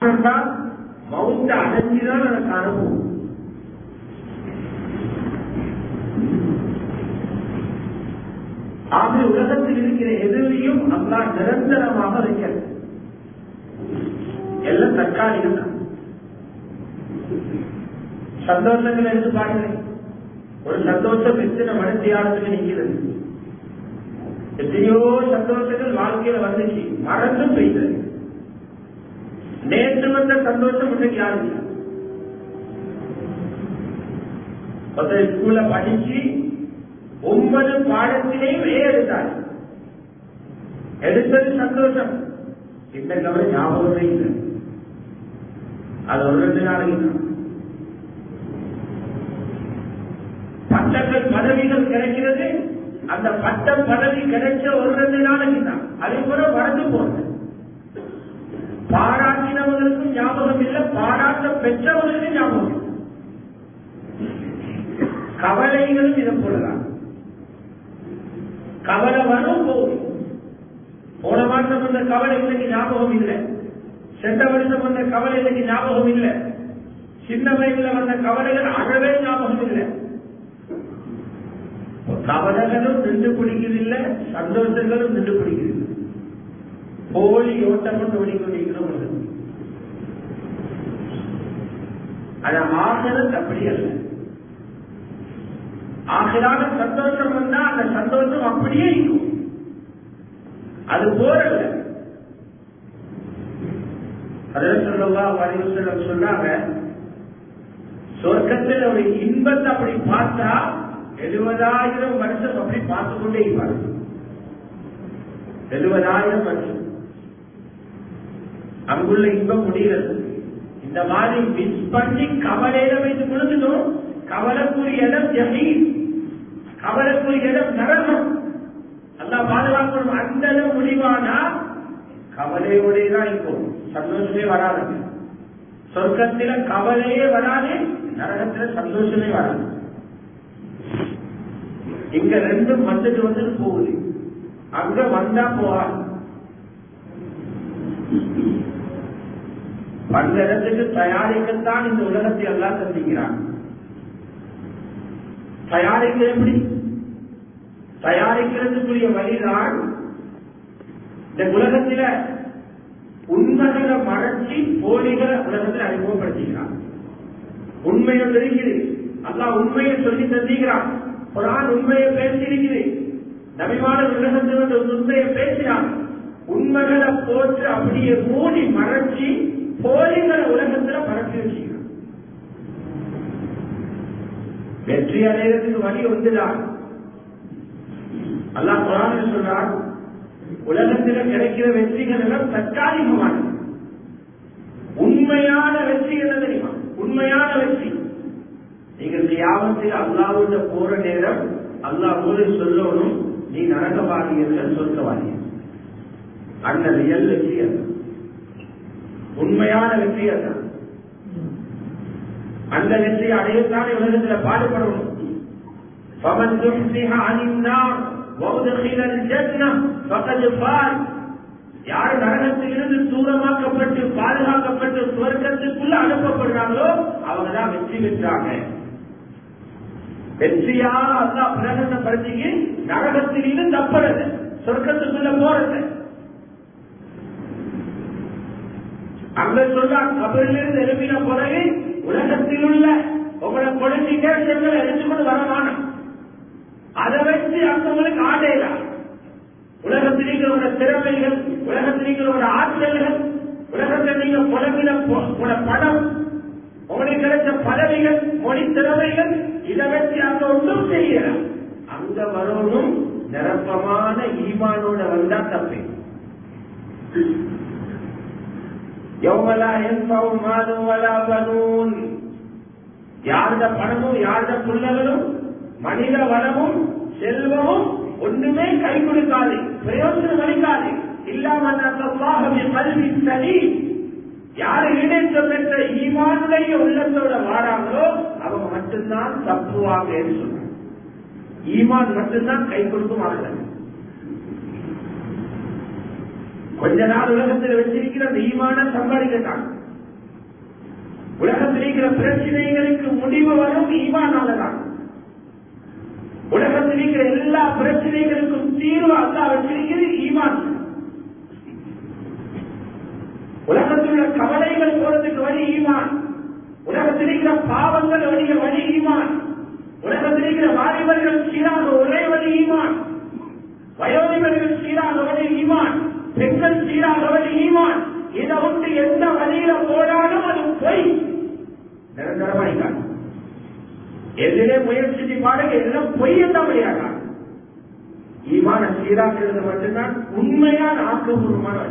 ஆசைன்னா மவுத்த அடைஞ்சுதான் எனக்கு அனுபவம் ஆக உலகத்தில் இருக்கிற எதிரையும் அல்லா நிரந்தரமாக வைக்கிறது எல்லாம் தற்காலிகம் தான் சந்தோஷங்கள் எடுத்து பாருங்க ஒரு சந்தோஷம் எத்தனை மனசியாளத்துக்கு நிற்கிறது எத்தனையோ சந்தோஷங்கள் வாழ்க்கையில வந்துச்சு மறந்தும் பெய்தது நேற்று வந்த சந்தோஷம் இன்னைக்கு யாரும் இல்லை ஒருத்தர் ஸ்கூல்ல படிச்சு ஒன்பது பாடத்திலையும் ஏ எடுத்தார் எடுத்தது சந்தோஷம் இந்த கவலை ஞாபகமே இல்லை அது ஒரு ரெண்டு நாளைக்கு தான் பட்டங்கள் பதவிகள் கிடைக்கிறது அந்த பட்ட பதவி கிடைச்ச ஒரு ரெண்டு நாளைக்கு தான் அதே போல மறந்து போனது பாராட்டினவர்களுக்கும் ஞாபகம் இல்லை பாராட்ட பெற்றவர்களுக்கும் ஞாபகம் இல்லை கவலைகளும் இதை போலதான் கவலை வரும் போகும் போன மாசம் வந்த கவலை இன்னைக்கு ஞாபகம் இல்லை சென்ற வருஷம் வந்த கவலை இன்னைக்கு ஞாபகம் இல்லை சின்ன வயசுல வந்த கவலைகள் அறவே ஞாபகம் இல்லை கவலைகளும் நின்று பிடிக்கிறதில்லை சந்தோஷங்களும் நின்று பிடிக்கிறது போலி ஓட்டம் கொண்டு ஓடிக்கொண்டிருக்கிறோம் அது ஆகிறது அப்படி அல்ல ஆகிறான சந்தோஷம் வந்தா அந்த சந்தோஷம் அப்படியே இருக்கும் அது போறல்ல அதில் சொல்லவா வரைவு சொன்னாங்க சொர்க்கத்தில் ஒரு இன்பத்தை அப்படி பார்த்தா எழுபதாயிரம் வருஷம் அப்படி பார்த்து கொண்டே இருப்பார் எழுபதாயிரம் வருஷம் அங்குள்ள இன்பம் முடிகிறது இந்த மாதிரி மிஸ் பண்ணி கவலையில வைத்து கொடுத்துட்டோம் கவலைக்குரிய இடம் ஜஹீம் கவலைக்குரிய இடம் நரகம் அல்லா பாதுகாக்கணும் அந்த இடம் முடிவானா கவலையோடே தான் இருக்கும் சந்தோஷமே வராது சொர்க்கத்தில கவலையே வராது நரகத்தில சந்தோஷமே வராது இங்க ரெண்டும் வந்துட்டு வந்துட்டு போகுது அங்க வந்தா போகாது வந்த இடத்துக்கு தயாரிக்கத்தான் இந்த உலகத்தை எல்லாம் சந்திக்கிறான் தயாரிக்க எப்படி தயாரிக்கிறதுக்குரிய வழிதான் இந்த உலகத்தில உண்மைகளை மறைச்சி போலிகளை உலகத்தில் அறிமுகப்படுத்துகிறான் உண்மையை தெரிகிறது அல்லா உண்மையை சொல்லி தந்திக்கிறான் குரான் உண்மையை பேசியிருக்குது நபிமான உலகத்தில் வந்து உண்மையை பேசினான் உண்மைகளை போட்டு அப்படியே மூடி மறைச்சி போலிகளை உலகத்துல பரப்பி வச்சுக்கிறான் வெற்றி அடைகிறதுக்கு வழி ஒன்றுதான் அல்லாஹ் குரான் சொல்றான் உலகத்தில் கிடைக்கிற வெற்றிகள் எல்லாம் தற்காலிகமானது உண்மையான வெற்றி என்ன தெரியுமா உண்மையான வெற்றி நீங்கள் யாவத்தில் அல்லாவுட போற நேரம் அல்லாஹ் போது சொல்லணும் நீ நரகவாதியர்கள் சொர்க்கவாதியர் அந்த ரியல் வெற்றி அது உண்மையான வெற்றி அதுதான் அந்த வெற்றி அடையத்தானே உலகத்தில் பாடுபடணும் فمن زحزح عن النار وادخل الجنة فقد فاز யார் நரகத்திலிருந்து தூரமாக்கப்பட்டு பாதுகாக்கப்பட்டு சுவர்க்கத்துக்குள்ள அனுப்பப்படுறாங்களோ அவங்க தான் வெற்றி பெற்றாங்க வெற்றியா அல்லா பிரகடனப்படுத்தி நரகத்திலிருந்து தப்புறது சொர்க்கத்துக்குள்ள போறது அங்க சொல்றா கபரிலிருந்து எழுப்பின பிறகு உலகத்தில் உள்ள உங்களை கொலைச்சி கேசங்களை எடுத்துக்கொண்டு வரமான அதை வச்சு அங்கங்களுக்கு ஆடையலாம் உலகத்தில் நீங்களோட திறமைகள் உலகத்தில் நீங்களோட ஆற்றல்கள் உலகத்தில் நீங்க புலம்பின உங்களோட படம் உங்களுக்கு கிடைச்ச பதவிகள் மொழி திறமைகள் இதை வச்சு அங்க ஒன்றும் செய்யலாம் அங்க வரணும் நிரப்பமான ஈமானோட வந்தா தப்பே எவ்வளா என்பவும் மாதும் வலா பனூன் யாருட பணமும் யாருட புள்ளகளும் மனித வளமும் செல்வமும் ஒண்ணுமே கை கொடுக்காது பிரயோஜனம் அளிக்காது இல்லாமல் கல்வி சரி யாரு இணைத்த பெற்ற ஈமானுடைய உள்ளத்தோட வாராங்களோ அவங்க மட்டும்தான் தப்புவாங்க என்று சொன்னாங்க ஈமான் மட்டும்தான் கை கொடுக்கும் ஆகிறது கொஞ்ச நாள் உலகத்தில் வச்சிருக்கிற அந்த ஈமான சம்பாதிக்கத்தான் உலகத்தில் இருக்கிற பிரச்சனைகளுக்கு முடிவு வரும் ஈமானாலதான் உலகத்தில் இருக்கிற எல்லா பிரச்சனைகளுக்கும் தீர்வு அல்லா வச்சிருக்கிறது ஈமான் உலகத்தில் உள்ள கவலைகள் போறதுக்கு வழி ஈமான் உலகத்தில் இருக்கிற பாவங்கள் வழிய வழி ஈமான் உலகத்தில் இருக்கிற வாலிபர்கள் சீராக ஒரே வழி ஈமான் வயோதிபர்கள் சீராக வழி ஈமான் பெண்கள் சீராக வழி ஈமான் இதை விட்டு எந்த வழியில போனாலும் அது பொய் நிரந்தரமாயிட்டாங்க எதிரே முயற்சி பாருங்க எல்லாம் பொய் என்ற வழியாக ஈமான சீராக்கிறது மட்டும்தான் உண்மையான ஆக்கப்பூர்வமான வழி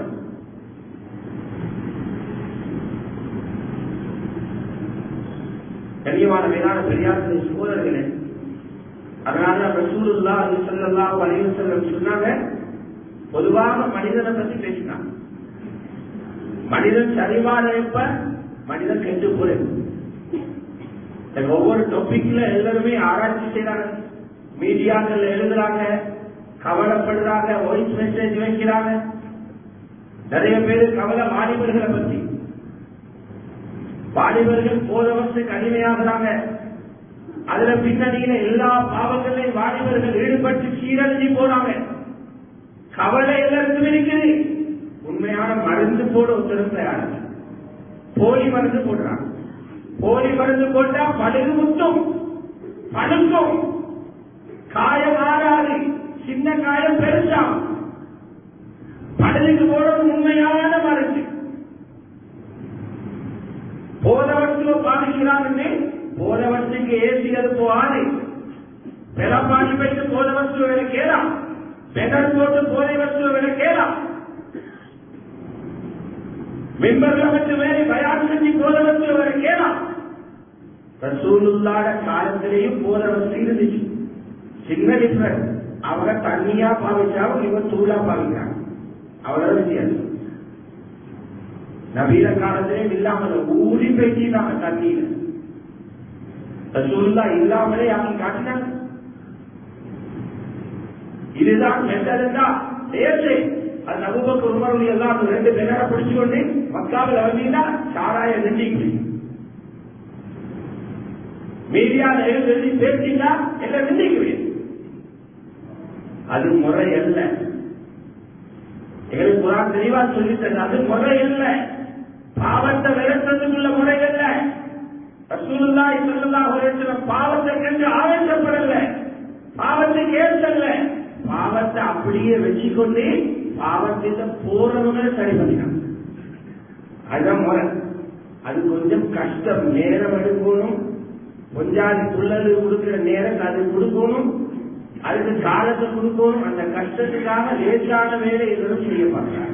கண்ணியமான மேலான பெரியார்கள் சோதர்களே அதனால ரசூலுல்லா அது சொல்லலாம் வலிவு செல்லம் சொன்னாங்க பொதுவாக மனிதனை பத்தி பேசினாங்க மனிதன் சரிவான எப்ப மனிதன் கெட்டு போறது ஒவ்வொரு டாபிக்ல எல்லாருமே ஆராய்ச்சி செய்யறாங்க மீடியாக்கள் எழுதுறாங்க கவலைப்படுறாங்க வாய்ஸ் மெசேஜ் வைக்கிறாங்க நிறைய பேரு கவலை வாலிபர்களை பத்தி வாலிபர்கள் போதவத்துக்கு அடிமையாகிறாங்க அதுல பின்னணியில எல்லா பாவங்களையும் வாலிபர்கள் ஈடுபட்டு சீரழிஞ்சு போறாங்க கவலை எல்லாருக்கும் இருக்குது உண்மையான மருந்து போட ஒருத்தரும் தயார் போலி மருந்து போடுறாங்க போலி மருந்து போட்டா பழுகு முத்தும் பழுக்கும் காயம் ஆறாது சின்ன காயம் பெருசாகும் பழுதுக்கு போடுறது உண்மையான மருந்து போதவற்றுவ பாதிக்கிறாங்கன்னு போதவற்றுக்கு ஏசியது போகாது பெலப்பாடி போயிட்டு போதவற்றுவ வேலை கேளாம் பெடல் போட்டு போதை வற்றுவ வேலை கேளாம் மெம்பர்ல வச்சு வேலை பயான் செஞ்சு போதவற்றுவ வேலை கேளாம் ரசூலுல்லாட காலத்திலேயும் போதவற்று இருந்துச்சு சின்ன டிஃபரன்ஸ் அவங்க தண்ணியா பாவிச்சாவும் இவன் தூளா பாவிக்கிறாங்க அவ்வளவு வித்தியாசம் நவீன காலத்திலே இல்லாமல் ஊறி பேசிட்டாங்க தண்ணீர் ரசூல்லா இல்லாமலே அவங்க காட்டினாங்க இதுதான் மெத்தட் தான் சேர்த்து அது நபுபக்கு உமருடைய எல்லாம் ரெண்டு பேரை பிடிச்சு கொண்டு மக்காவில் வந்தீங்கன்னா சாராய நெஞ்சிக்கு மீடியால எழுதி பேசிட்டா எல்லாம் நிந்திக்குவேன் அது முறை அல்ல எங்களுக்கு குரான் தெளிவா சொல்லித்தது அது முறை அல்ல பாவத்தை விளக்கத்துக்குள்ள முறை அல்ல ரசூலுல்லாஹி ஸல்லல்லாஹு அலைஹி வஸல்லம் பாவத்தை கண்டு ஆவேசப்படல பாவத்தை கேட்கல பாவத்தை அப்படியே வச்சுக்கொண்டு பாவத்தில போறவங்க சரி பண்ணினாங்க அதுதான் முறை அது கொஞ்சம் கஷ்டம் நேரம் எடுக்கணும் கொஞ்சாதி புள்ளது கொடுக்கிற நேரம் அது கொடுக்கணும் அதுக்கு காலத்தை கொடுக்கணும் அந்த கஷ்டத்துக்காக லேசான வேலை எதுவும் செய்ய பார்க்கிறாங்க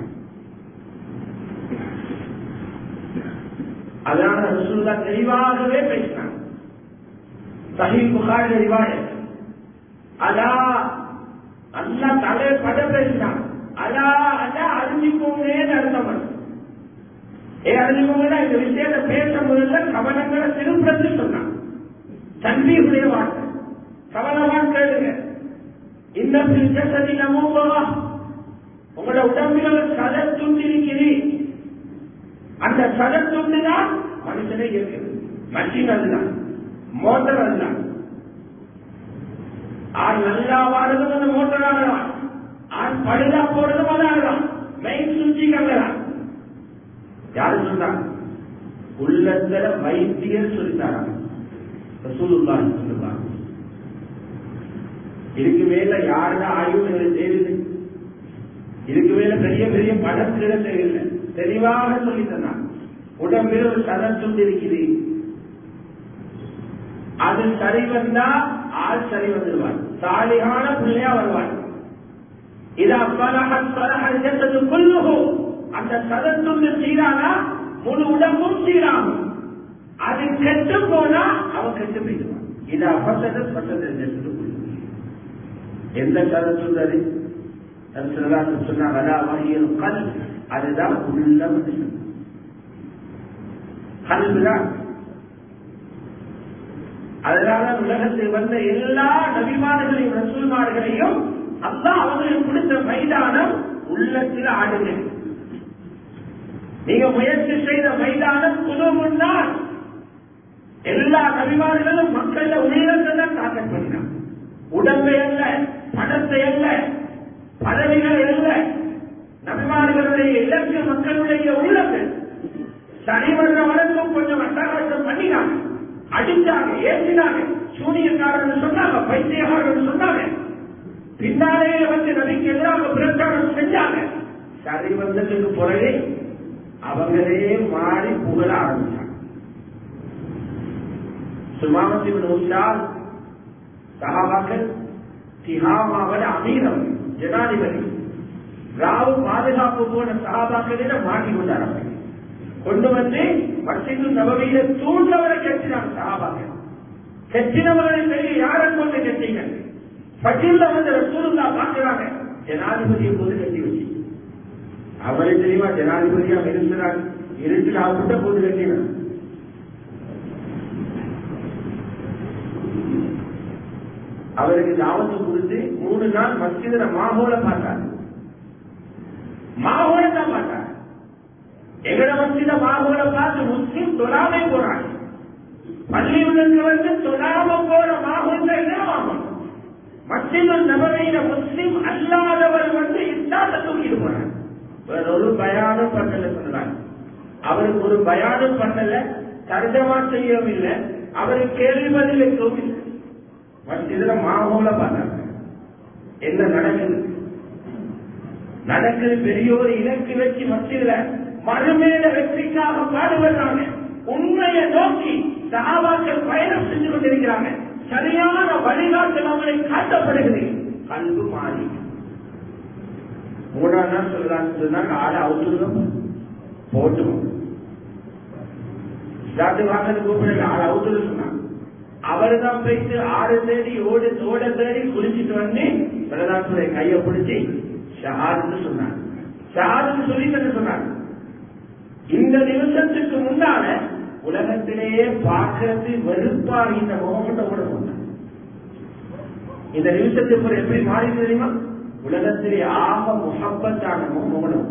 அதனால ரசூல்லா தெளிவாகவே பேசினாங்க சஹி புகாரி ரிவாயத் அதா அல்லா தலை பட பேசினான் அதா அதா அறிஞ்சிக்கோங்கன்னு அர்த்தம் அது. ஏ அறிஞ்சிக்கோங்கன்னா இந்த விஷயத்தை பேச முதல்ல கவனங்களை திருப்பி சொன்னான் தன்மையுடைய வார்த்தை கவனமா கேளுங்க இந்த பிரிச்சதி நமோபவா உங்களோட உடம்புல சத துண்டிருக்கிறீ அந்த சத துண்டு தான் மனுஷனே இருக்குது மஷின் அதுதான் மோட்டர் அதுதான் ஆள் நல்லா வாடுறதும் அந்த மோட்டர் ஆகலாம் ஆள் பழுதா போறதும் அதாகலாம் மெயின் சுற்றி கங்கலாம் யாரு சொல்றாங்க உள்ளத்துல வைத்தியர் சொல்லித்தாராங்க ரசூலுல்லாஹி சொல்லுவாங்க இதுக்கு மேல யாருடா ஆய்வு எங்களுக்கு தெரியுது இதுக்கு மேல பெரிய பெரிய படத்துல தெரியல தெளிவாக சொல்லி தந்தான் உடம்பில் ஒரு சதம் துண்டு இருக்குது அது சரி வந்தா ஆள் சரி வந்துடுவார் சாலிகான பிள்ளையா வருவார் இது அப்பலகன் பலகன் என்பது கொல்லுகோ அந்த சதத்துண்டு சீரானா முழு உடம்பும் சீராகும் அது கெட்டு போனா அவன் கெட்டு போயிடுவான் இது அப்பசத பசத எந்த சதத்துள்ளது சொன்னாங்க வகையில் கல் அதுதான் உள்ள மனுஷன் கல்விதான் அதனால உலகத்தில் வந்த எல்லா நபிமார்களையும் ரசூல்மார்களையும் அல்லாஹ் அவங்களுக்கு கொடுத்த மைதானம் உள்ளத்தில் ஆடுங்க நீங்க முயற்சி செய்த மைதானம் குழுமுன்னால் நபிமார்களும் மக்கள உள்ளத்தை தான் தாக்கல் பண்ணினான் உடம்பை அல்ல பணத்தை அல்ல பதவிகள் அல்ல நபிமார்களுடைய இலக்கு மக்களுடைய உள்ளங்கள் சனிமன்ற வழக்கம் கொஞ்சம் அட்டகாசம் பண்ணினாங்க அடிச்சாங்க ஏற்றினாங்க சூனியக்காரர்கள் சொன்னாங்க பைத்தியக்காரர்கள் சொன்னாங்க பின்னாலே வந்து நபிக்கு எதிராக பிரச்சாரம் செஞ்சாங்க சரி வந்ததுக்கு பிறகு அவங்களே மாறி புகழ ஆரம்பிச்சாங்க சுமாமத்தின் உஷார் சகாபாக்கள் திஹாமாவத அமீரம் ஜனாதிபதி ராவு பாதுகாப்பு போன சகாபாக்களிடம் மாட்டி கொண்டார் கொண்டு வந்து மசிது நபவியில தூண்டவரை கட்டினாங்க சகாபாக்கள் கட்டினவர்களை சொல்லி யாரை கொண்டு கட்டிங்க பட்டியல வந்து ரசூலுல்லா பார்க்கிறாங்க ஜனாதிபதியை போது கட்டி வச்சு அவரே தெரியுமா ஜனாதிபதியா இருக்கிறார் இருட்டில் அவர்கிட்ட போது கட்டினார் அவருக்கு தாவத்து கொடுத்து மூணு நாள் மஸ்ஜிதுல மாஹோல பார்த்தார் மாஹோல தான் பார்த்தார் எங்கட மஸ்ஜித மாஹோல பார்த்து முஸ்லீம் தொழாமே போறாங்க பள்ளியுடன் வந்து தொழாம போற மாஹோல் என்ன மாஹோல் மஸ்ஜிது நபரையில முஸ்லீம் அல்லாதவர் வந்து இஸ்லாத்தை தூக்கிட்டு போறாங்க வேற ஒரு பயானும் பண்ணல சொன்னாங்க அவருக்கு ஒரு பயானும் பண்ணல தர்ஜமா செய்யவும் இல்லை அவரு கேள்வி பதில் வைக்கவும் இல்லை மஸ்ஜிதுல மாமூல பார்த்தாங்க என்ன நடக்குது நடக்குது பெரிய ஒரு இலக்கு வச்சு மஸ்ஜிதுல மறுமேல வெற்றிக்காக பாடுபடுறாங்க உண்மையை நோக்கி சகாபாக்கள் பயணம் செஞ்சு கொண்டிருக்கிறாங்க சரியான வழிகாட்டல் அவங்களை காட்டப்படுகிறது கல்வி மாறி மூணாம் நாள் சொல்லலாம்னு சொன்னாங்க ஆளை அவுத்துருங்க போட்டும் ஸ்டார்ட் வாங்க கூப்பிடுங்க ஆளை அவுத்துரு சொன்னாங்க அவரு தான் போயிட்டு ஆறு தேடி ஓடு ஓட தேடி குளிச்சுட்டு வந்து பிரதாசுடைய கையை பிடிச்சி ஷஹாதுன்னு சொன்னாங்க ஷஹாதுன்னு சொல்லிட்டு சொன்னாங்க இந்த நிமிஷத்துக்கு முன்னால உலகத்திலேயே பார்க்கறது வெறுப்பா இந்த முகமட்ட கூட சொன்னாங்க இந்த நிமிஷத்துக்கு ஒரு எப்படி மாறி தெரியுமா உலகத்திலே ஆக முகப்பத்தான முகமடம்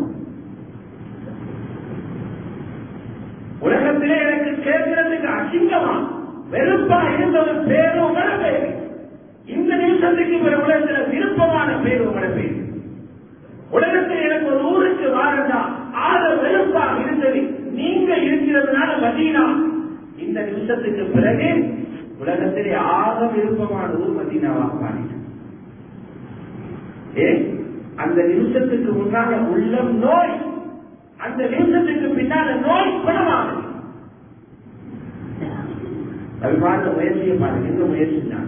உலகத்திலே எனக்கு கேட்கறதுக்கு அசிங்கமா வெறுப்பா இருந்த ஒரு பேரு உங்கள பேரு இந்த நிமிஷத்துக்கு ஒரு உலகத்துல விருப்பமான பேரு உங்கள பேரு உலகத்தில் எனக்கு ஒரு ஊருக்கு வாரண்டா ஆக வெறுப்பா இருந்தது நீங்க இருக்கிறதுனால மதீனா இந்த நிமிஷத்துக்கு பிறகு உலகத்திலே ஆக விருப்பமான ஊர் மதீனாவாக மாறிட்டேன் ஏ அந்த நிமிஷத்துக்கு முன்னால உள்ளம் நோய் அந்த நிமிஷத்துக்கு பின்னால நோய் குணமாகுது அது பாருங்க முயற்சியை பாருங்க எங்க முயற்சி தான்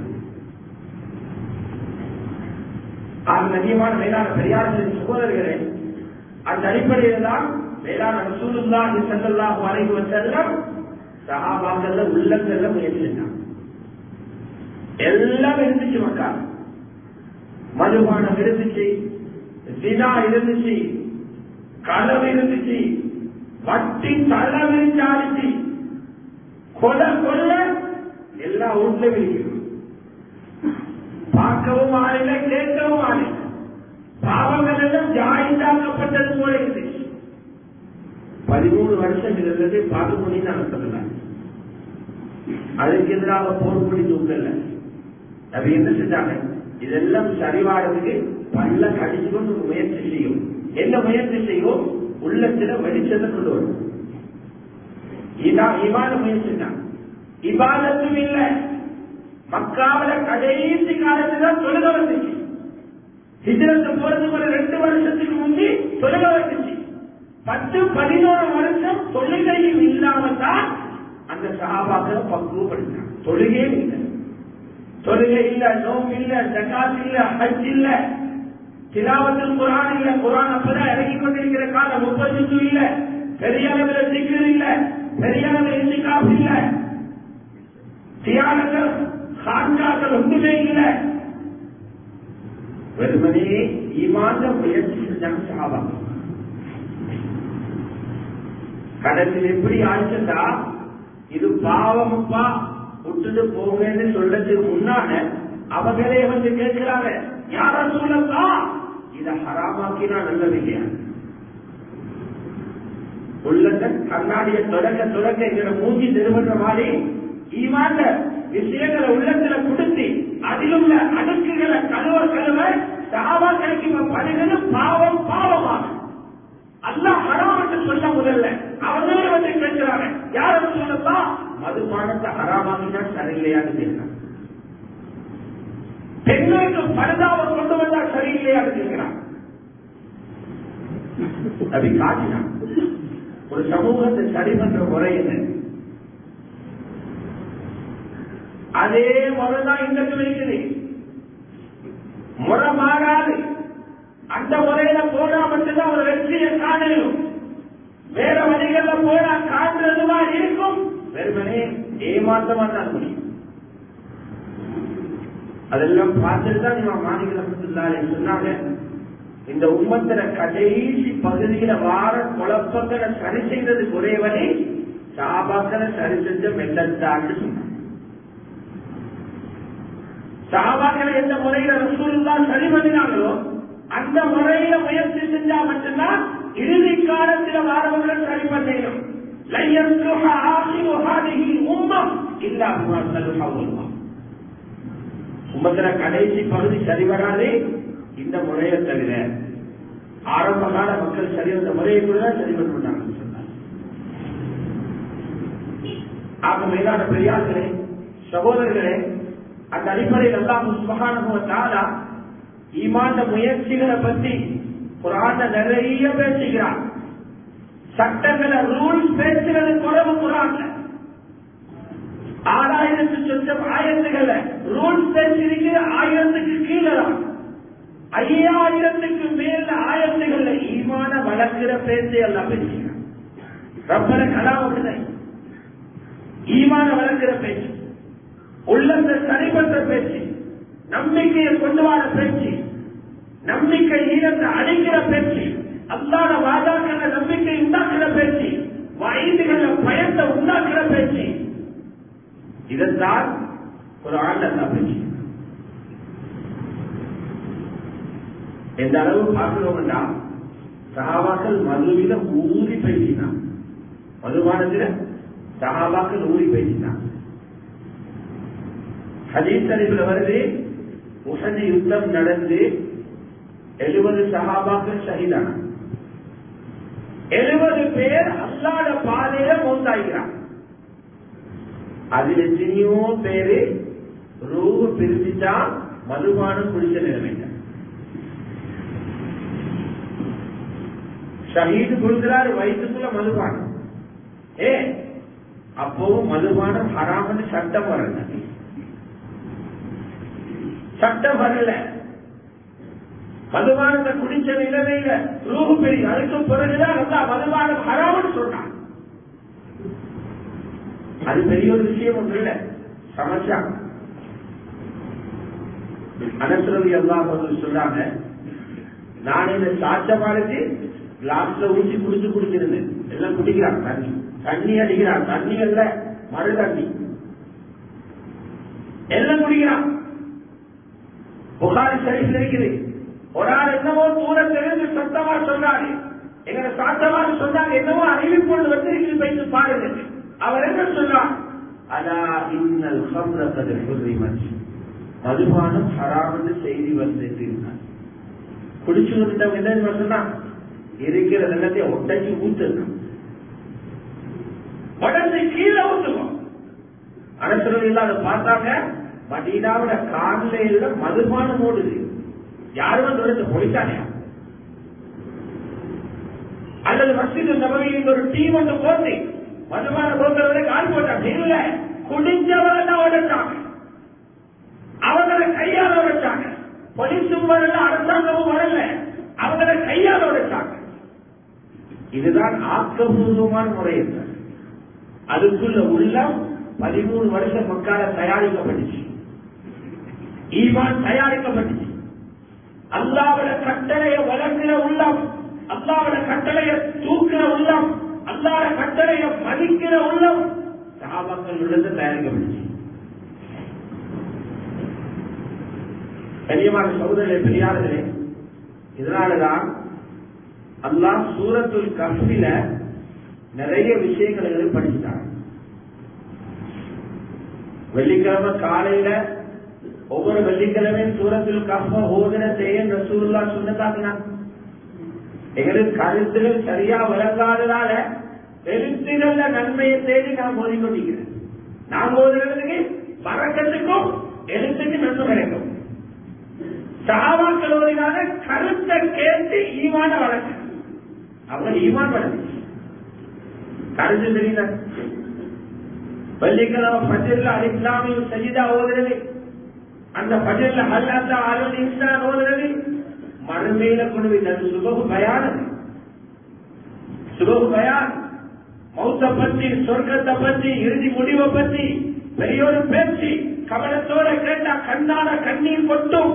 ஆக மதியமான மேலான பெரியார்களின் சகோதரர்களே அந்த அடிப்படையில் தான் மேலான ரசூலுல்லாஹி ஸல்லல்லாஹு அலைஹி வஸல்லம் சஹாபாக்கள்ல உள்ளங்கள்ல முயற்சி செஞ்சாங்க எல்லாம் இருந்துச்சு மக்கா மதுபானம் இருந்துச்சு தினா இருந்துச்சு களவு இருந்துச்சு வட்டி தளம் இருந்துச்சு கொலை கொல்ல எல்லா வீட்லையும் இருக்குது பார்க்கவும் ஆளில கேட்கவும் ஆளில பாவங்கள் எல்லாம் ஜாயிண்டாக்கப்பட்டது போல இருந்துச்சு பதிமூணு வருஷம் இருந்தது பார்த்து பண்ணி நான் சொல்லலாம் அதுக்கு எதிராக போர் பண்ணி தூக்கல அது என்ன செஞ்சாங்க இதெல்லாம் சரிவாடுறதுக்கு பல்ல கடிச்சு கொண்டு முயற்சி செய்யும் என்ன முயற்சி செய்யும் உள்ளத்துல வெளிச்சத்தை கொண்டு வரும் இதான் இவாத முயற்சி தான் இபாதத்தும் இல்ல மக்காவில கடைசி காலத்துல தொழுக வந்துச்சு ஹிஜரத்து போறதுக்கு ஒரு ரெண்டு வருஷத்துக்கு முந்தி தொழுக வந்துச்சு பத்து பதினோரு வருஷம் தொழுகையும் இல்லாம தான் அந்த சகாபாக்களை பக்குவப்படுத்தாங்க தொழுகையே இல்லை தொழுகை இல்ல நோம் இல்ல ஜகாத் இல்ல ஹஜ் இல்ல திலாவத்தில் குரான் இல்ல குரான் அப்பதான் இறங்கி கொண்டிருக்கிற காலம் முப்பது இல்ல பெரிய அளவுல சிக்கல் இல்ல பெரிய அளவுல இந்திகாப் இல்ல தியானங்கள் காண்காக்கள் ஒன்றுமே இல்ல வெறுமனே ஈமாந்த முயற்சி செஞ்சாங்க சாபா கடத்தில் எப்படி ஆச்சுட்டா இது பாவமுப்பா விட்டுட்டு போங்கன்னு சொல்றதுக்கு முன்னால அவங்களே வந்து கேட்கிறாங்க யார சொல்லலாம் இத ஹராமாக்கினா நல்லது இல்லையா உள்ளத கண்ணாடிய தொடக்க தொடக்க எங்களை மூஞ்சி திரும்புற மாதிரி ஈமாண்ட விஷயங்களை உள்ளத்துல கொடுத்து அதிலுள்ள அடுக்குகளை கழுவ கழுவ சகாபாக்களுக்கு இப்ப படுகிறது பாவம் பாவமாகும் அல்லாஹ் ஹராம் என்று சொல்ல முதல்ல அவங்களே வந்து கேட்கிறாங்க யாரும் சொல்லப்பா மதுபானத்தை ஹராமாக்கினா சரியில்லையான்னு கேட்கிறாங்க பெண்களுக்கு பரதாவை கொண்டு வந்தா சரியில்லையான்னு கேட்கிறாங்க அப்படி காட்டினான் ஒரு சமூகத்தை சரி பண்ற முறை என்ன அதே முறைதான் இன்றைக்கு இருக்குது முறை மாறாது அந்த முறையில போனா மட்டும்தான் ஒரு வெற்றியை காணணும் வேற வழிகள்ல போனா காண்றதுமா இருக்கும் வெறுமனே ஏமாற்றமா தான் முடியும் அதெல்லாம் பார்த்துட்டு தான் இவன் மாணிக்கலாரு சொன்னாங்க இந்த உம்மத்தில கடைசி பகுதியில வார குழப்பங்களை சரி செய்ததுக்கு ஒரே வழி சாபாக்களை சரி செஞ்ச மெல்லத்தான்னு சொன்னாங்க சாபாக்களை எந்த முறையில ரசூலுல்லா சரி பண்ணினாங்களோ அந்த முறையில முயற்சி செஞ்சா மட்டும்தான் இறுதி காலத்தில் வாரவங்களை சரி பண்ணணும் உமத்துல கடைசி பகுதி சரி வராது இந்த முறையை தவிர ஆரம்ப கால மக்கள் சரி வந்த முறையை கூட தான் சரி பண்ணாங்க சொன்னாங்க ஆக மேலான பெரியார்களே சகோதரர்களே அந்த அடிப்படையில் எல்லாம் சுபகானுபவத்தாலா ஈமாண்ட முயற்சிகளை பத்தி குரான நிறைய பேசுகிறார் சட்டங்களை ரூல்ஸ் பேசுகிறது குறைவு குரான்ல ஆறாயிரத்து சொச்சம் ஆயிரத்துகள்ல ரூல்ஸ் பேசியிருக்கிற ஆயிரத்துக்கு கீழே தான் ஐயாயிரத்துக்கு மேல ஆயிரத்துகள்ல ஈமான வளர்க்கிற பேச்சு எல்லாம் பேசுகிறார் ரப்பர கலாவுடன் ஈமான வளர்க்கிற பேச்சு உள்ளத்தை சரி பண்ற பேச்சு நம்பிக்கையை கொண்டு வர பேச்சு நம்பிக்கை ஈரத்தை அடைக்கிற பேச்சு அல்லாத வாதாக்கள நம்பிக்கை உண்டாக்குற பேச்சு வயதுகள பயத்தை உண்டாக்குற பேச்சு இதைத்தான் ஒரு ஆண்ட பேச்சு எந்த அளவு பார்க்கிறோம்னா சகாபாக்கள் மதுவில ஊறி பேசினான் மதுபானத்தில சகாபாக்கள் ஊறி பேசினான் ஹதீஸ் அறிவில் வருது உசதி யுத்தம் நடந்து எழுபது சகாபாக்கள் ஷஹீதான எழுபது பேர் அல்லாத பாதையில மௌந்தாகிறான் அதுல எத்தனையோ பேரு ரூபு பிரிச்சுட்டா மதுபானம் குடிச்ச நிலைமைங்க ஷஹீது கொடுக்கிறாரு வயிற்றுக்குள்ள மதுபானம் ஏ அப்பவும் மதுபானம் ஹராமன்னு சட்டம் வரல சட்டம் வரல மதுபானத்தை குடிச்ச நிலைமையில ரூபு பெரிய அதுக்கு பிறகுதான் நல்லா மதுபானம் ஹராமன்னு சொல்றான் அது பெரிய ஒரு விஷயம் ஒன்று இல்ல சமச்சா அனசுரவி எல்லாம் சொல்றாங்க நான் இந்த சாச்சமானது கிளாஸ்ல ஊற்றி குடிச்சு குடிச்சிருந்தேன் எல்லாம் குடிக்கிறான் தண்ணி தண்ணி அடிக்கிறான் தண்ணி அல்ல மறு தண்ணி எல்லாம் குடிக்கிறான் புகாரி சரியில் இருக்குது ஒரு ஆள் என்னவோ தூரத்திலிருந்து சத்தமா சொன்னாரு எங்க சாத்தமாக சொன்னாங்க என்னவோ அறிவிப்பொழுது வந்து வைத்து பாருங்க அவர் என்ன சொன்னார் அலா இன்னல் ஹம்ரகது ஹுர்ரிமத் மதுபானம் ஹராம்னு செய்தி வந்து இருந்தார் குடிச்சு வந்துட்டவங்க என்ன தெரியுமா சொன்னா இருக்கிற எல்லாத்தையும் ஒட்டச்சு ஊத்துருக்கோம் உடனே கீழே ஊத்துவோம் அரசர்கள் எல்லாம் அதை பார்த்தாங்க மதீனாவில காலையில மதுபானம் ஓடுது யாரும் வந்து எடுத்து பொழிச்சானே அல்லது மசித நபரியின் ஒரு டீம் வந்து போட்டு மதுபான போக்குறவரை கால் போட்டாங்க இல்ல குடிஞ்சவரெல்லாம் உடைச்சாங்க அவங்களை கையால உடைச்சாங்க போலீஸும் வரல அரசாங்கமும் வரல அவங்களை கையால உடைச்சாங்க இதுதான் ஆக்கப்பூர்வமான முறை அதுக்குள்ள உள்ளம் பதிமூணு வருஷம் மக்கால தயாரிக்கப்பட்டுச்சு ஈமான் தயாரிக்கப்பட்டுச்சு அல்லாவோட கட்டளைய வளர்க்கிற உள்ளம் அல்லாவோட கட்டளைய தூக்குற உள்ளம் அல்லாத கட்டளைய மதிக்கிற உள்ளம் சாபங்கள் உள்ளது தயாரிக்கப்பட்டுச்சு கனியமான சகோதரர்களே பெரியார்களே இதனாலதான் அல்லாஹ் சூரத்துல் கஃபில நிறைய விஷயங்களை படிச்சுட்டாங்க வெள்ளிக்கிழமை காலையில ஒவ்வொரு வெள்ளிக்கிழமையும் சூரத்தில் கஃப ஓதுன செய்ய ரசூலுல்லா சொன்னதாக்குனாங்க எங்களுக்கு கருத்துகள் சரியா விளங்காததால எழுத்துகள்ல நன்மையை தேடி நான் ஓதிக்கொண்டிருக்கிறேன் நான் ஓதுறதுக்கு பறக்கத்துக்கும் எழுத்துக்கு நன்மை கிடைக்கும் சகாபாக்கள் ஓதினால கருத்தை கேட்டு ஈமான வளர்க்க அவங்க ஈமான் வளர்ச்சி கருத்து தெரியல வெள்ளிக்கிழமை பஜர்ல அலிஸ்லாமியும் சஜிதா ஓதுறது அந்த பஜர்ல ஹல்லாத்தா அலுவலி இன்சான் ஓதுறது மறுமையில கொண்டு போய் அது சுபகு பயானது சுபகு பயான் மௌத்த பத்தி சொர்க்கத்தை பத்தி இறுதி முடிவை பத்தி பெரியோரு பேச்சு கவனத்தோட கேட்டா கண்ணால கண்ணீர் கொட்டும்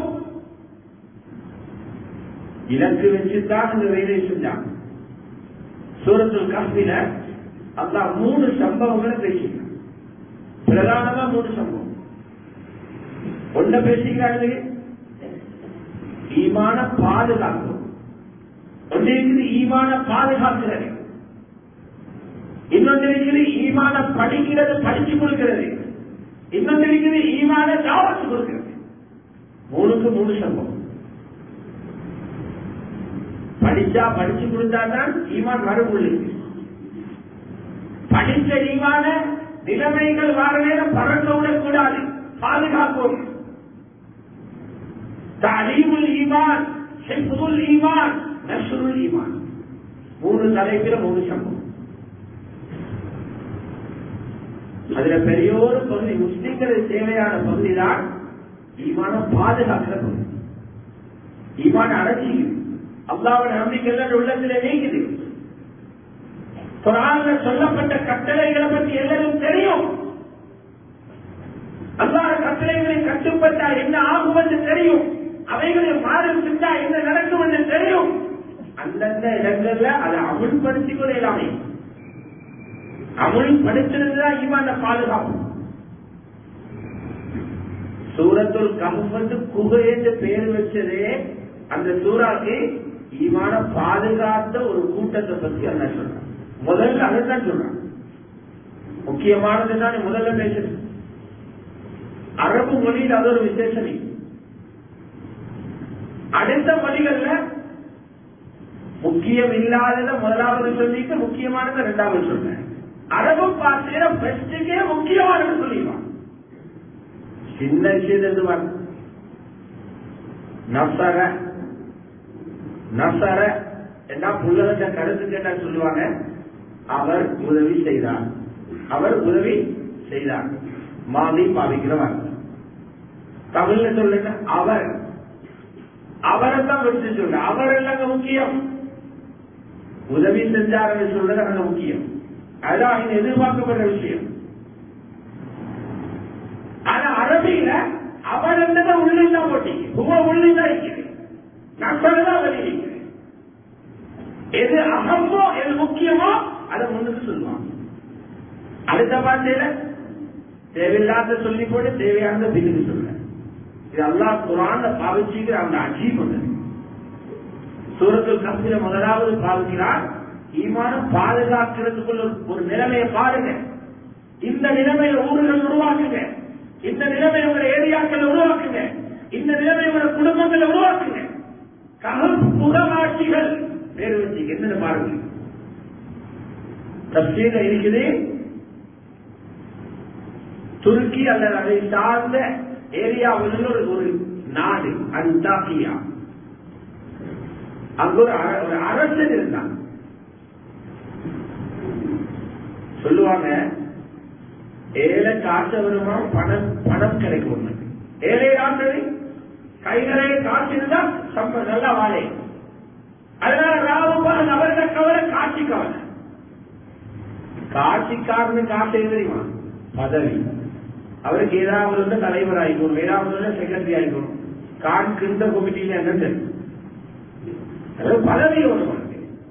இலக்கு வச்சுதான் இந்த வேலையை செஞ்சாங்க சூரத்துல் காப்பில அல்லா மூணு சம்பவங்களை பேசிக்கிறான் பிரதானமா மூணு சம்பவம் ஒன்ன பேசிக்கிறாங்க ஈமான பாதுகாக்கும் ஒன்று இருக்குது ஈமான பாதுகாக்கிறது இன்னொன்று இருக்குது ஈமான படிக்கிறது படிச்சு கொடுக்கிறது இன்னொன்று இருக்குது ஈமான தாவத்து கொடுக்கிறது மூணுக்கு மூணு சம்பவம் படிச்சா படிச்சு கொடுத்தாதான் ஈமான் வரவுள்ளது படித்த ஈமான நிலைமைகள் வார நேரம் பறக்க விடக்கூடாது பாதுகாப்போம் தாலீமுல் ஈமான் ஹிஃபுல் ஈமான் நஷ்ருல் ஈமான் மூணு தலைப்பில மூணு சம்பவம் அதுல பெரிய ஒரு பகுதி முஸ்லிம்களுக்கு தேவையான பகுதி தான் ஈமான பாதுகாக்கிற பகுதி ஈமான அடைச்சிக்குது அல்லாவின் நம்பிக்கை உள்ளத்துல நீங்குது குரான்ல சொல்லப்பட்ட கட்டளைகளை பற்றி எல்லாரும் தெரியும் அல்லாத கட்டளைகளை கட்டுப்பட்டா என்ன ஆகும் என்று தெரியும் அவைகளை மாறும் சென்றா என்ன நடக்கும் என்று தெரியும் அந்தந்த இடங்கள்ல அதை அமுல்படுத்திக் கொள்ள இல்லாமே அமுல்படுத்தினதுதான் ஈமான பாதுகாப்பு சூரத்துல் கம்பத்து குகை என்று பெயர் வச்சதே அந்த சூறாக்கு ஈமான பாதுகாத்த ஒரு கூட்டத்தை பத்தி அல்ல சொல்றான் முதல்ல அதைத்தான் சொல்றான் முக்கியமானது தான் முதல்ல பேசுறது அரபு மொழியில் அது ஒரு விசேஷம் அடுத்த மொழிகள்ல முக்கியம் இல்லாதத முதலாவது சொல்லிட்டு முக்கியமானது இரண்டாவது சொல்றேன் அரபு பாசையில பெஸ்டுக்கே முக்கியமானது சொல்லிடுவான் சின்ன விஷயத்தை நசர நசர என்ன புள்ளக கருத்து கேட்டா சொல்லுவாங்க அவர் உதவி செய்தார் அவர் உதவி செய்தார் மாதி பாவிக்கிறவர் தமிழ்ல சொல்லுங்க அவர் அவரைத்தான் வச்சு சொல்ற அவர் இல்லங்க முக்கியம் உதவி செஞ்சாருன்னு சொல்றது அங்க முக்கியம் அதான் இங்க எதிர்பார்க்கப்படுற விஷயம் ஆனா அரபியில அவர் என்னதை உள்ளிதான் போட்டீங்க உங்க உள்ளிதான் இருக்கிறேன் நான் சொல்லதான் வெளியிருக்கிறேன் எது அகமோ எது முக்கியமோ அதை முன்னுக்கு சொல்லுவாங்க அடுத்த பாட்டையில தேவையில்லாத சொல்லி போட்டு தேவையானத பின்னுக்கு சொல்ல இது அல்லா குரான் பாவிச்சுக்கிற அந்த அஜீப் ஒன்று சூரத்தில் கம்பில முதலாவது பாவிக்கிறார் ஈமான பாதுகாக்கிறதுக்குள்ள ஒரு நிலைமையை பாருங்க இந்த நிலைமையில ஊர்கள் உருவாக்குங்க இந்த நிலைமை உங்களை ஏரியாக்கள் உருவாக்குங்க இந்த நிலைமை உங்களை குடும்பங்களை உருவாக்குங்க ககல் புகமாட்சிகள் பேர் வச்சு என்னன்னு பாருங்க தப்சீல இருக்குது துருக்கி அல்லது அதை சார்ந்த ஏரியாவில் ஒரு ஒரு நாடு அந்தாக்கியா அங்க ஒரு அர- ஒரு அரசன் இருந்தான் சொல்லுவாங்க ஏழை காசு வருமா பணம் பணம் கிடைக்கும் உனக்கு. ஏழை ஆண்டது கைகளே காசு இருந்தா சம்ப நல்லா வாழை அதனால ராவுபான் அவர்களை கவலை காட்சி கவலை காட்சிக்காரனுக்கு காசு எது தெரியுமா பதவி அவருக்கு ஏதாவது ஒன்று தலைவர் ஆகிக்கணும் ஏதாவது ஒன்று செக்ரட்டரி ஆகிக்கணும் கான் இந்த கமிட்டியில என்னது அதாவது பதவி ஒரு உனக்கு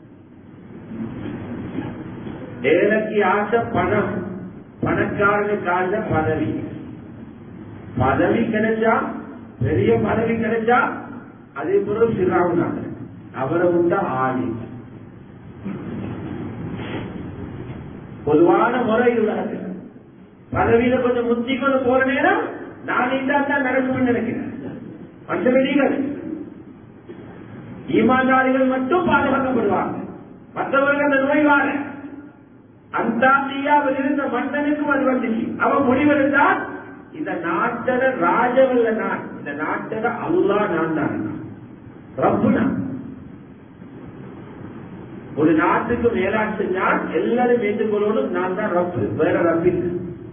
ஏழைக்கு ஆசை பணம் பணக்காரனுக்கு ஆசை பதவி பதவி கிடைச்சா பெரிய பதவி கிடைச்சா அதே போல சிறாவுனாங்க அவரை விட்ட ஆளி பொதுவான முறை உலகத்தில் பதவியில கொஞ்சம் முத்தி கொண்டு போற நேரம் நான் இதான் தான் நடக்கும்னு நினைக்கிறேன் மற்றபடி நீங்கள் ஈமான்தாரிகள் மட்டும் பாதுகாக்கப்படுவாங்க மற்றவர்கள் அந்த நோய் வாழ அந்தாந்தியாவில் இருந்த மன்னனுக்கும் அது வந்துச்சு அவன் முடிவெடுத்தான் இந்த நாட்டட ராஜவல்ல நான் இந்த நாட்டட அல்லா நான் தான் ரப்பு நான் ஒரு நாட்டுக்கு மேலாட்சி நான் எல்லாரும் ஏற்றுக்கொள்ளணும் நான் தான் ரப்பு வேற ரப்பு இல்லை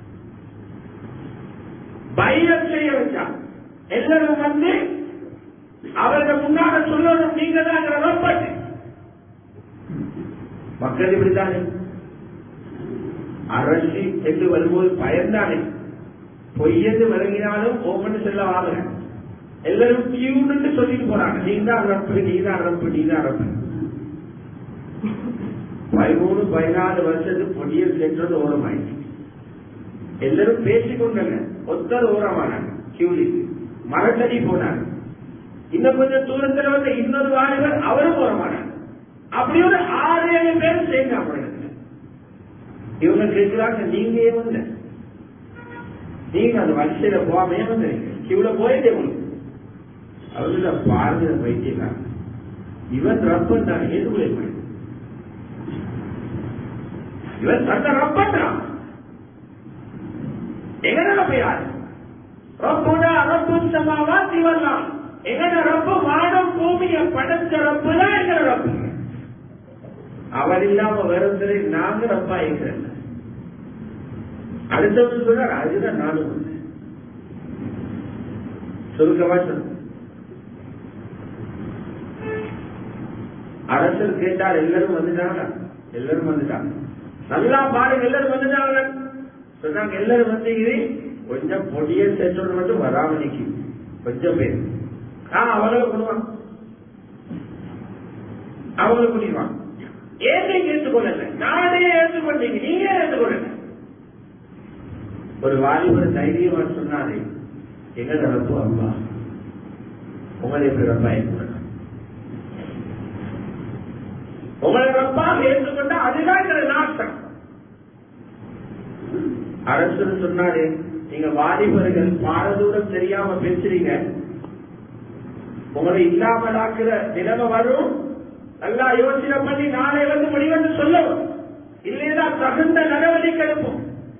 பைரம் செய்ய வச்சான் எல்லாரும் வந்து அவர்கள் முன்னால சொல்லணும் நீங்க தான் ரப்பட்டு மக்கள் இப்படித்தானே அரசு என்று வரும்போது பயந்தானே பொய்யென்று விளங்கினாலும் ஓமன்னு செல்ல வாங்க எல்லாரும் கியூன்னு சொல்லிட்டு போறாங்க நீ தான் ரப்பு நீ தான் ரப்பு நீ தான் ரப்பு பதிமூணு பதினாலு வருஷத்துக்கு பொடியல் சென்றது ஓரமாயிடுச்சு எல்லாரும் பேசிக்கொண்டங்க ஒத்தர் ஓரமானாங்க கியூலிக்கு மரத்தடி போனாங்க இன்னும் கொஞ்சம் தூரத்தில் வந்த இன்னொரு வாலிபர் அவரும் ஓரமானாங்க அப்படி ஒரு ஆறு ஏழு பேர் சேர்ந்தாங்க இவங்க கேட்கிறாங்க நீங்க ஏன் வந்த நீங்க அந்த வரிசையில போகாம ஏன் வந்தீங்க கியூல போயிட்டே உங்களுக்கு அவர்கிட்ட பாருங்க வைத்தியலாம் இவன் ரப்பன் தான் எதுக்குள்ளே போய் இவன் சட்ட ரப்பன்றான் எங்கட ரப்ப யாரு ரப்புடா ரப்பு சமாவாத்தி வரலாம் எங்கட ரப்பு வானம் பூமியை படைச்ச ரப்பு தான் எங்கட ரப்பு அவர் இல்லாம வருவதை நாங்க ரப்பா இருக்கிறேன் அடுத்தவங்க சொல்றாரு அதுதான் நானும் வந்தேன் சுருக்கமா சொல்ல அரசர் கேட்டார் எல்லாரும் வந்துட்டாங்க எல்லாரும் வந்துட்டாங்க நல்லா பாருங்க எல்லாரும் வந்துட்டாங்க சொன்னாங்க எல்லாரும் வந்தீங்க கொஞ்சம் பொடிய சென்றோடு மட்டும் வராம நிக்கி கொஞ்சம் பேர் ஆஹ் அவங்கள கொண்டுவாங்க அவங்களை கூட்டிடுவாங்க ஏன் நீங்க ஏற்றுக்கொள்ளல நானே ஏற்றுக்கொண்டீங்க நீங்க ஏற்றுக்கொள்ளல ஒரு வாலிபர் தைரியமா சொன்னாரு எங்க ரப்பு அம்மா உங்களை எப்படி ரப்பா ஏற்றுக்கொள்ள உங்களை ரப்பா ஏற்றுக்கொண்டா அதுதான் எங்களை நாட்டம் அரசு சொன்னாரு நீங்க வாலிபர்கள் பாரதூரம் தெரியாம பேசுறீங்க உங்களை இல்லாமலாக்குற நிலைமை வரும் நல்லா யோசனை பண்ணி நாளை வந்து முடிவென்று சொல்லவும் இல்லையா தகுந்த நடவடிக்கை எடுப்போம்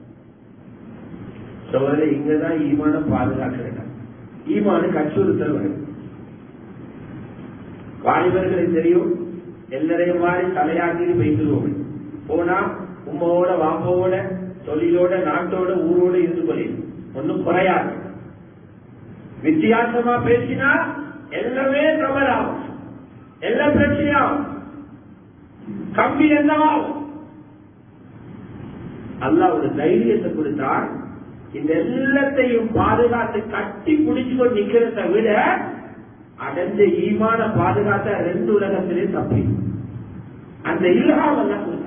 சோதனை இங்கதான் ஈமான பாதுகாக்கிறாங்க ஈமானுக்கு அச்சுறுத்தல் வரும் வாலிபர்களை தெரியும் எல்லாரையும் மாதிரி தலையாக்கி வைத்துருவோம் போனா உம்மோட வாப்போட தொழிலோட நாட்டோட ஊரோட இருந்து கொள்ளும் ஒன்னும் குறையாது வித்தியாசமா பேசினா எல்லாமே பிரபலாகும் எல்லாம் பிரச்சனையாகும் கம்பி என்னவாகும் அல்லா ஒரு தைரியத்தை கொடுத்தால் இந்த எல்லாத்தையும் பாதுகாத்து கட்டி பிடிச்சு கொண்டு நிக்கிறத விட அடைஞ்ச ஈமான பாதுகாத்த ரெண்டு உலகத்திலே தப்பி அந்த இல்ஹாம் எல்லாம் கொடுத்தாங்க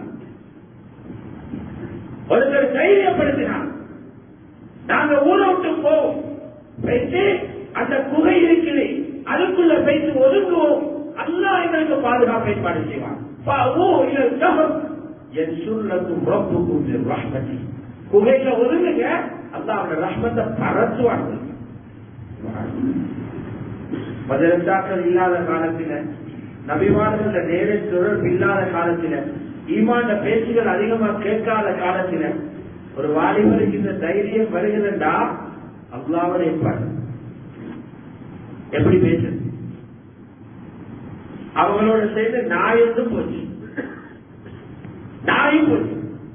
ஒருத்தர் தைரியப்படுத்தினார் நாங்க ஊரை விட்டு போவோம் போயிட்டு அந்த குகை இருக்குது அதுக்குள்ள போயிட்டு ஒதுங்குவோம் அல்லா எங்களுக்கு பாதுகாப்பு ஏற்பாடு செய்வான் என் சுருளக்கும் ரப்புக்கும் ரஹ்மதி குகையில ஒதுங்குங்க அல்லாவோட ரஹ்மத்தை பரத்துவாங்க மதரசாக்கள் இல்லாத காலத்தில நபிமானங்கள நேர தொடர்பு இல்லாத காலத்தில ஈமாண்ட பேச்சுகள் அதிகமா கேட்காத காலத்தில ஒரு வாலிபருக்கு இந்த தைரியம் வருகிறதா அல்லாவோட இருப்பார் எப்படி பேசு அவங்களோட சேர்ந்து நாயிருந்து போச்சு நாயும் போச்சு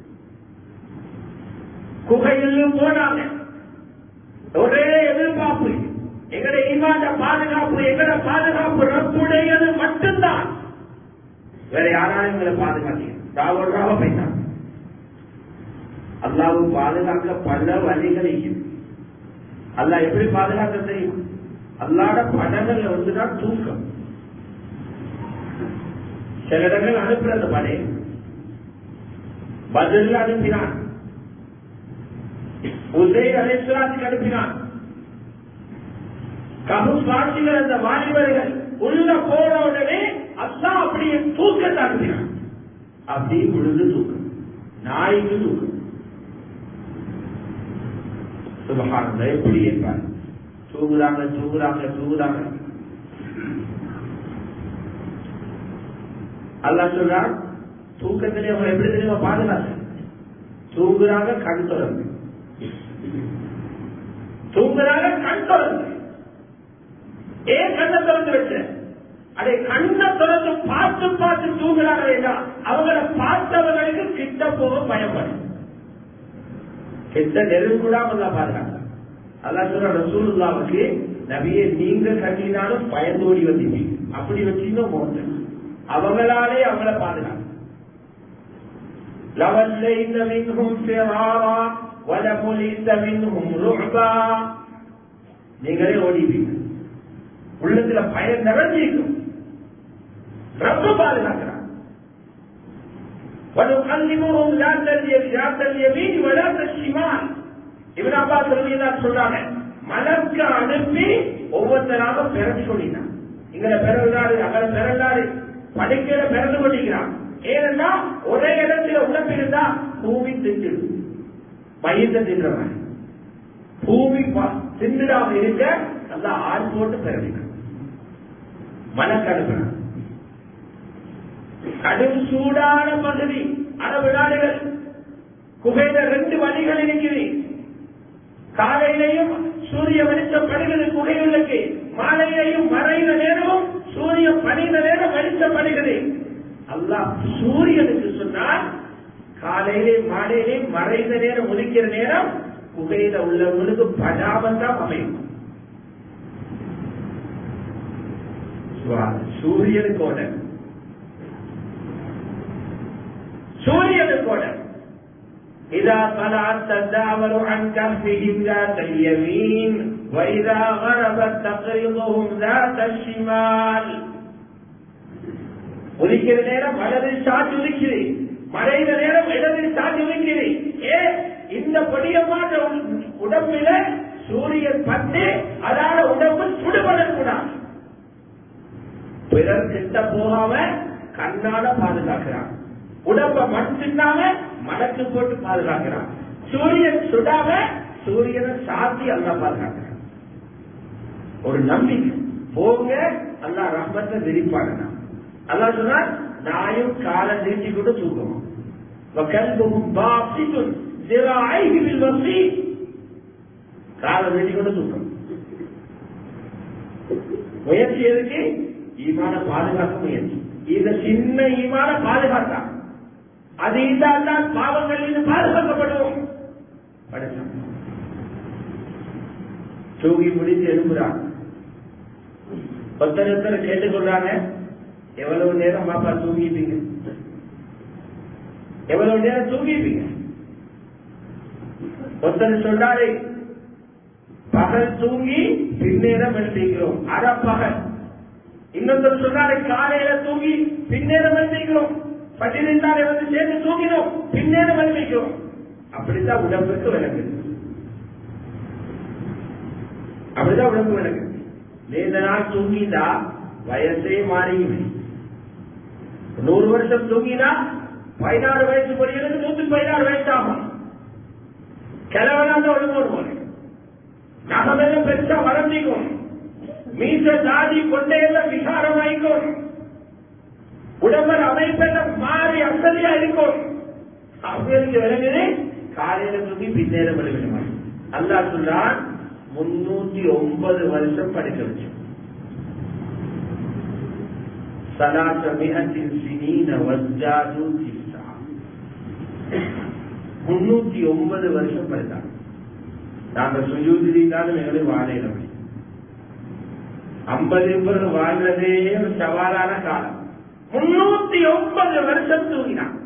குகையிலும் போனாங்க ஒரே எதிர்பார்ப்பு எங்கட ஈமாண்ட பாதுகாப்பு எங்கட பாதுகாப்பு ரப்புடையது மட்டும்தான் வேற யாராலும் எங்களை பாதுகாத்தீங்க ராவராக போயிட்டாங்க அல்லாவும் பாதுகாக்க பல வழிகள் இருக்குது அல்லா எப்படி பாதுகாக்க தெரியும் அல்லாட படங்கள்ல வந்துதான் தூக்கம் சில இடங்கள் அனுப்புற அந்த படை பதில் அனுப்பினான் உதய அலைசுராத்துக்கு அனுப்பினான் கபுஸ்வாசிகள் அந்த வாலிபர்கள் உள்ள போன உடனே அல்லா அப்படியே தூக்கத்தை அனுப்பினான் அப்படி விழுந்து தூக்கம் நாய்க்கு தூக்கம் சுபகானந்த எப்படி இருப்பார் தூங்குறாங்க தூங்குறாங்க தூங்குறாங்க அல்லா சொல்றான் தூக்கத்திலே அவங்க எப்படி தெரியுமா பாதுகாத்து தூங்குறாங்க கண் தொடர்ந்து தூங்குறாங்க கண் தொடர்ந்து ஏன் கண்ணை திறந்து வச்ச அதை கண்ணை திறந்து பார்த்து பார்த்து தூங்குறாங்க ஏன்னா அவங்கள பார்த்தவர்களுக்கு கிட்ட போக பயப்படும் கிட்ட நெருங்குடாம தான் பாதுகாக்க அதான் சொல்ற ரசூலுல்லாவுக்கு நபியை நீங்க கட்டினாலும் பயந்து ஓடி வந்தீங்க அப்படி வச்சீங்க போங்க அவங்களாலே அவங்கள பாதுகாக்க لوليت منهم فرارا ولمليت منهم رعبا நீங்களே ஓடிவீங்க உள்ளத்துல பயம் நிறைஞ்சிருக்கும் ரொம்ப பாதுகாக்கிறான் ونقلبهم ذات ذات اليمين وذات الشمال இவன் அப்பா சொல்லிதான் சொல்றாங்க மலர்க்க அனுப்பி ஒவ்வொருத்தராக பெற சொல்லினான் இங்களை பிறந்தாரு அங்கே பிறந்தாரு படிக்கிற பிறந்து கொண்டிருக்கிறான் ஏனென்னா ஒரே இடத்துல உடம்பிருந்தா பூமி தின்றுடும் மையத்தை தின்றவன் பூமி தின்னுடாம இருக்க நல்லா ஆள் போட்டு பிறவினான் மனக்கடுப்பு கடும் சூடான பகுதி அரபு நாடுகள் குகையில ரெண்டு வழிகள் இருக்குது காலையிலையும் சூரிய வெளிச்சம் படுகிறது குகைகளுக்கு மாலையிலையும் மறைந்த நேரமும் சூரியன் பணிந்த நேரம் வெளிச்சப்படுகிறது அல்லாஹ் சூரியனுக்கு சொன்னால் காலையிலே மாலையிலே மறைந்த நேரம் ஒலிக்கிற நேரம் குகையில உள்ளவங்களுக்கு படாமல் தான் அமையும் சூரியனுக்கோட சூரியனுக்கோட إذا طلعت تداول عن كهفهم ذات اليمين وإذا غربت تقرضهم ذات الشمال உதிக்கிற நேரம் வலது சாட்சி உதிக்குது மறைந்த நேரம் இடது சாட்சி உதிக்குது ஏ இந்த பொடியமான உடம்பில சூரியன் பட்டு அதால உடம்பு சுடுபடக்கூடாது பிறர் கிட்ட போகாம கண்ணால பாதுகாக்கிறான் உடம்ப மண் தின்னாம மடக்கு போட்டு பாதுகாக்கிறான் சூரியன் சுடாம சூரியனை சாத்தி அல்ல பாதுகாக்கிறான் ஒரு நம்பிக்கை போங்க அல்லா ரஹ்மத்தை விரிப்பாடுனா அல்லா சொன்னார் நாயும் காலை நீட்டி கொண்டு தூக்கணும் காலை நீட்டி கொண்டு தூக்கணும் முயற்சி எதுக்கு ஈமான பாதுகாக்க முயற்சி இந்த சின்ன ஈமான பாதுகாத்தா அது இல்லாதான் பாவங்கள் இருந்து பாதுகாக்கப்படுவோம் தூங்கி முடித்து எழுப்புறான் ஒருத்தர் ஒருத்தர் கேட்டுக்கொள்றாங்க எவ்வளவு நேரம் பாப்பா தூங்கிப்பீங்க எவ்வளவு நேரம் தூங்கிப்பீங்க ஒருத்தர் சொல்றாரு பகல் தூங்கி பின்னேரம் எழுப்பிக்கிறோம் அரை பகல் இன்னொருத்தர் சொன்னாரு காலையில தூங்கி பின்னேரம் எழுப்பிக்கிறோம் பதினைந்தாலே வந்து சேர்ந்து தூங்கினோம் பின்னேரம் எழுப்பிக்கிறோம் அப்படித்தான் உடம்புக்கு விளங்குது அப்படிதான் உடம்பு விளங்குது நீண்ட நாள் தூங்கிட்டா வயசே மாறியுமே நூறு வருஷம் தூங்கினா பதினாறு வயசு படிக்கிறது நூத்தி பதினாறு வயசு ஆகும் கிழவனாக ஒழுங்கு போல நகமெல்லாம் பெருசா வளர்ந்திக்கும் மீச தாடி கொண்டையெல்லாம் விசாரமாயிக்கும் உடம்பல் அமைப்பெல்லாம் மாறி அசதியா இருக்கும் அவங்களுக்கு விளங்குது காலையில தூக்கி பின்னேரம் விளங்கிடுமா அல்லா சொல்றான் முன்னூத்தி ஒன்பது வருஷம் படிக்க வச்சு முன்னூத்தி ஒன்பது வருஷம் படித்தாங்க நாங்க சுஜூதிரிந்தாலும் எங்களுக்கு வாழையில ஐம்பது பேர் வாழ்றதே ஒரு சவாலான காலம் முன்னூத்தி ஒன்பது வருஷம் தூங்கினான்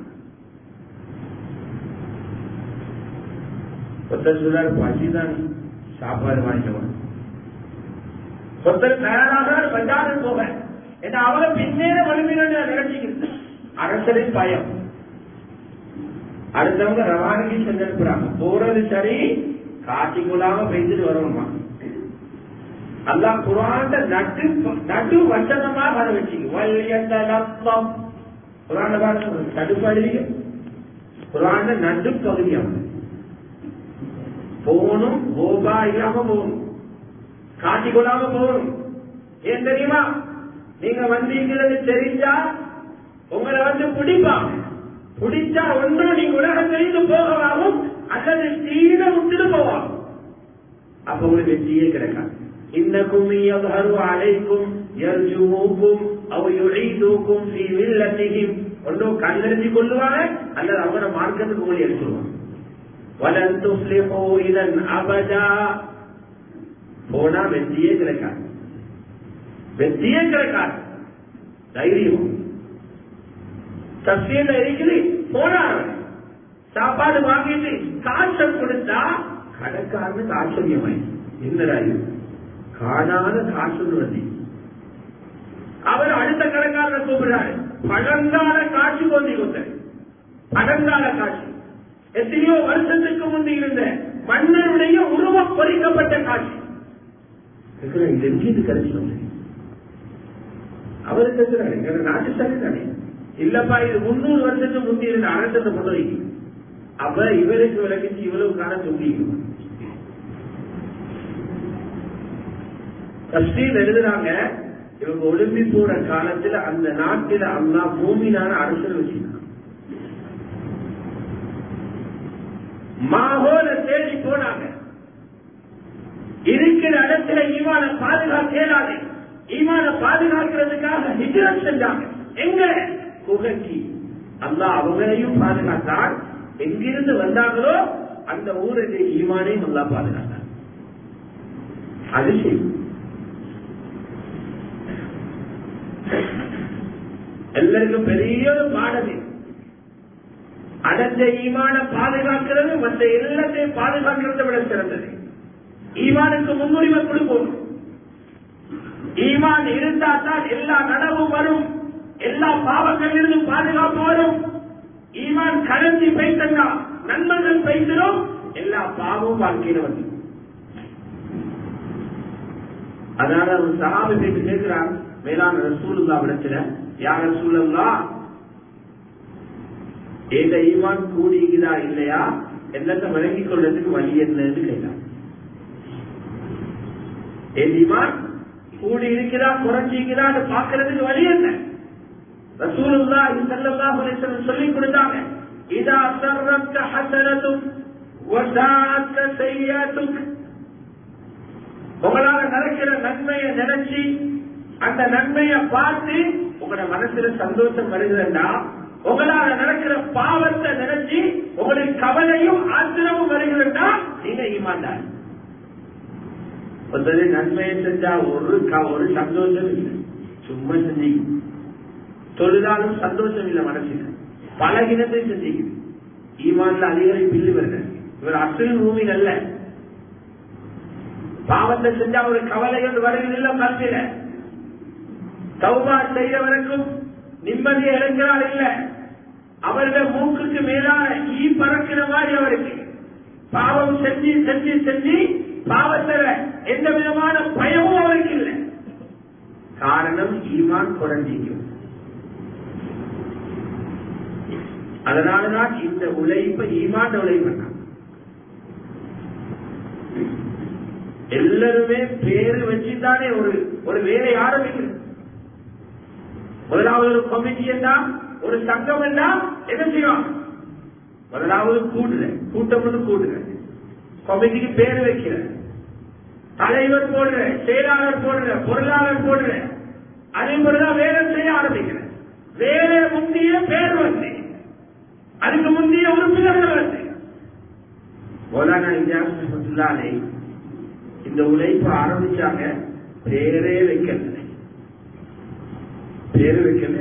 ஒருத்தர் சொல்றாரு பசிதான் சாப்பாடு வாங்கிக்கணும் ஒருத்தர் தயாராக பஜாரு போக ஏன்னா அவரை பின்னேற வலிமையில நிகழ்ச்சிக்கு அரசரின் பயம் அடுத்தவங்க ரவானிக்கு சென்றிருக்கிறாங்க போறது சரி காட்சி கொள்ளாம பெய்துட்டு வரணுமா அல்லா குரான் நட்டு நடு வசனமா வர வச்சுங்க வல்யத்தலப்பம் குரான் பாருங்க தடுப்படிங்க குரான் நடு பகுதியாகும் போனும் ஓ தௌபா இல்லாம போகணும் காட்டி கொள்ளாம போகணும் ஏன் தெரியுமா நீங்க வந்தீங்கிறது தெரிஞ்சா உங்களை வந்து பிடிப்பாங்க பிடிச்சா ஒன்றும் நீங்க உலகத்திலிருந்து போகவாகும் அல்லது தீர விட்டுட்டு போவாங்க அப்ப உங்களுக்கு வெற்றியே கிடைக்காது இன்னக்கும் يظهر عليكم يرجموكم او يعيدوكم في ملتهم ஒன்றோ கல்லெறிஞ்சு கொள்ளுவாங்க அல்லது அவங்களோட மார்க்கத்துக்கு உங்களை எடுத்துருவாங்க வலன் துஃப்லிஹூ இதன் அபதா போனா வெற்றியே கிடைக்காது வெற்றியே கிடைக்காது தைரியம் தஸ்வீர்ல இருக்குது போனாங்க சாப்பாடு வாங்கிட்டு காய்ச்சல் கொடுத்தா கடைக்காரனுக்கு ஆச்சரியமாய் என்னடா இது காணாத காய்ச்சல் வந்து அவர் அடுத்த கடைக்காரனை கூப்பிடுறாரு பழங்கால காட்சி கொண்டு கொடுத்தாரு பழங்கால காட்சி எத்தனையோ வருஷத்துக்கு முந்தி இருந்த மன்னருடைய உருவம் பொறிக்கப்பட்ட காட்சி இது எங்கேயும் கிடைச்சு அவரு கேட்கிறாரு எங்க நாட்டு சரி தானே இல்லப்பா இது முன்னூறு வருஷத்துக்கு முந்தி இருந்த அரசத்தை கொண்டு வைக்க அப்ப இவருக்கு விளக்கிச்சு இவ்வளவு காலம் சொல்லிக்கணும் தஸ்ரீல் எழுதுறாங்க இவங்க ஒளிம்பி போற காலத்துல அந்த நாட்டில அல்லா பூமியிலான அரசர் வச்சிருக்காங்க மாகோல தேடி போனாங்க இருக்கிற இடத்துல ஈமான பாதுகாக்க இயலாது ஈமான பாதுகாக்கிறதுக்காக ஹிஜரத் செஞ்சாங்க எங்க குகைக்கு அல்லா அவங்களையும் பாதுகாத்தார் எங்கிருந்து வந்தாங்களோ அந்த ஊருக்கு ஈமானையும் அல்லா பாதுகாத்தார் அதிசயம் எல்லாருக்கும் பெரிய ஒரு பாடம் இது. அடைஞ்ச ஈமான பாதுகாக்கிறது மற்ற எல்லாத்தையும் பாதுகாக்கிறதை விட சிறந்தது ஈமானுக்கு முன்னுரிமை கொடுப்போம் ஈமான் இருந்தா தான் எல்லா நனவும் வரும் எல்லா பாவங்களிலிருந்தும் பாதுகாப்பு வரும் ஈமான் கலந்து பைத்தா நன்மைகள் பைத்திரும் எல்லா பாவமும் வாழ்க்கையில வந்து அதனால ஒரு சகாபி பேட்டு கேட்கிறான் மேலான ரசூலுல்லா விடத்துல யார் ரசூலுல்லா ஏத ஈமான் கூடிக்குதா இல்லையா எல்லாத்தையும் விளங்கிக் கொள்றதுக்கு வழி என்னன்னு கேட்டான் ஏன் ஈமான் கூடி இருக்கிறா குறைஞ்சிக்குதான்னு பாக்குறதுக்கு வழி என்ன ரசூலுல்லா ஸல்லல்லாஹு அலைஹி வஸல்லம் சொல்லி கொடுத்தாங்க இதா சர்ரக்க ஹஸனத்தும் வஸாஅக்க சய்யாத்துக் உங்களால நடக்கிற நன்மையை நினைச்சு அந்த நன்மையை பார்த்து உங்களோட மனசுல சந்தோஷம் வருகிறதா உங்களால நடக்கிற பாவத்தை நினைச்சு உங்களுக்கு கவலையும் ஆத்திரமும் வருகிறதா நீங்க ஈமாண்டார் ஒருத்தர் நன்மையை செஞ்சா ஒரு க- ஒரு சந்தோஷம் இல்லை சும்மா செஞ்சீங்க தொழுதாலும் சந்தோஷம் இல்லை மனசுல பலகினத்தை செஞ்சீங்க ஈமான்ல அதிகரிப்பு இல்லை வருது இவர் அசல் பூமியில் அல்ல பாவத்தை செஞ்சா ஒரு கவலை ஒன்று வருவதில்லை மனசில தௌபா செய்தவருக்கும் நிம்மதியை இழக்கிறார் இல்ல அவருடைய மூக்குக்கு மேலான ஈ பறக்கிற மாதிரி அவருக்கு பாவம் செஞ்சு செஞ்சு செஞ்சு பாவத்துல எந்த விதமான பயமும் அவருக்கு இல்லை காரணம் ஈமான் குறைஞ்சிக்கும் அதனாலதான் இந்த உழைப்பை ஈமான் உழைப்பு எல்லாருமே பேரு வச்சுதானே ஒரு ஒரு வேலை ஆரம்பிக்கிறது முதலாவது ஒரு கமிட்டி என்றா ஒரு சங்கம் என்றா என்ன செய்வாங்க முதலாவது கூடுற கூட்டம் வந்து கூடுற கமிட்டிக்கு பேர் வைக்கிற தலைவர் போடுற செயலாளர் போடுற பொருளாளர் போடுற அதே போலதான் வேலை செய்ய ஆரம்பிக்கிற வேலை முந்தைய பேர் வந்து அதுக்கு முந்தைய உறுப்பினர்கள் வந்து மௌலானா இந்தியாவுல்லாலே இந்த உழைப்பு ஆரம்பிச்சாங்க பேரே வைக்கல பேரு வைக்கல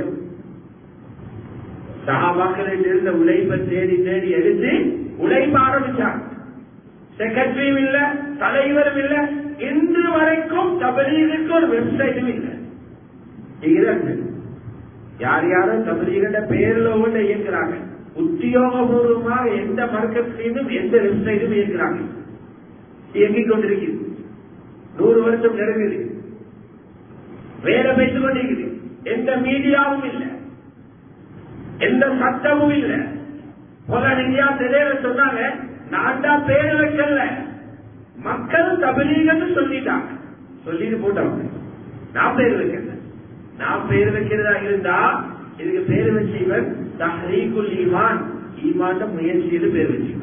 சகாபாக்களில் இருந்த உழைப்பை தேடி தேடி எடுத்து உழைப்பு ஆரம்பிச்சாங்க செக்ரட்டரியும் இல்ல தலைவரும் இல்ல இன்று வரைக்கும் தபலீகுக்கு ஒரு வெப்சைட்டும் இல்ல இரண்டு யார் யாரும் தபலீகிட்ட பேர்ல ஒன்று இயக்குறாங்க உத்தியோகபூர்வமாக எந்த மர்க்கத்திலும் எந்த வெப்சைட்டும் இயக்குறாங்க இயங்கிக் கொண்டிருக்கிறது நூறு வருஷம் நெருங்குது வேலை பேசிக் கொண்டிருக்குது எந்த மீடியாவும் இல்லை எந்த சட்டமும் இல்லை போல இந்தியா தெரியல சொன்னாங்க நான் தான் பேரு வைக்கல மக்கள் தபலீகன்னு சொல்லிட்டாங்க சொல்லிட்டு போட்டவங்க நான் பேர் வைக்கிறேன் நான் பேர் வைக்கிறதா இருந்தா இதுக்கு பேர் வச்சவன் தஹரீகுல் ஈமான் ஈமாண்ட முயற்சின்னு பேர் வச்சுக்கணும்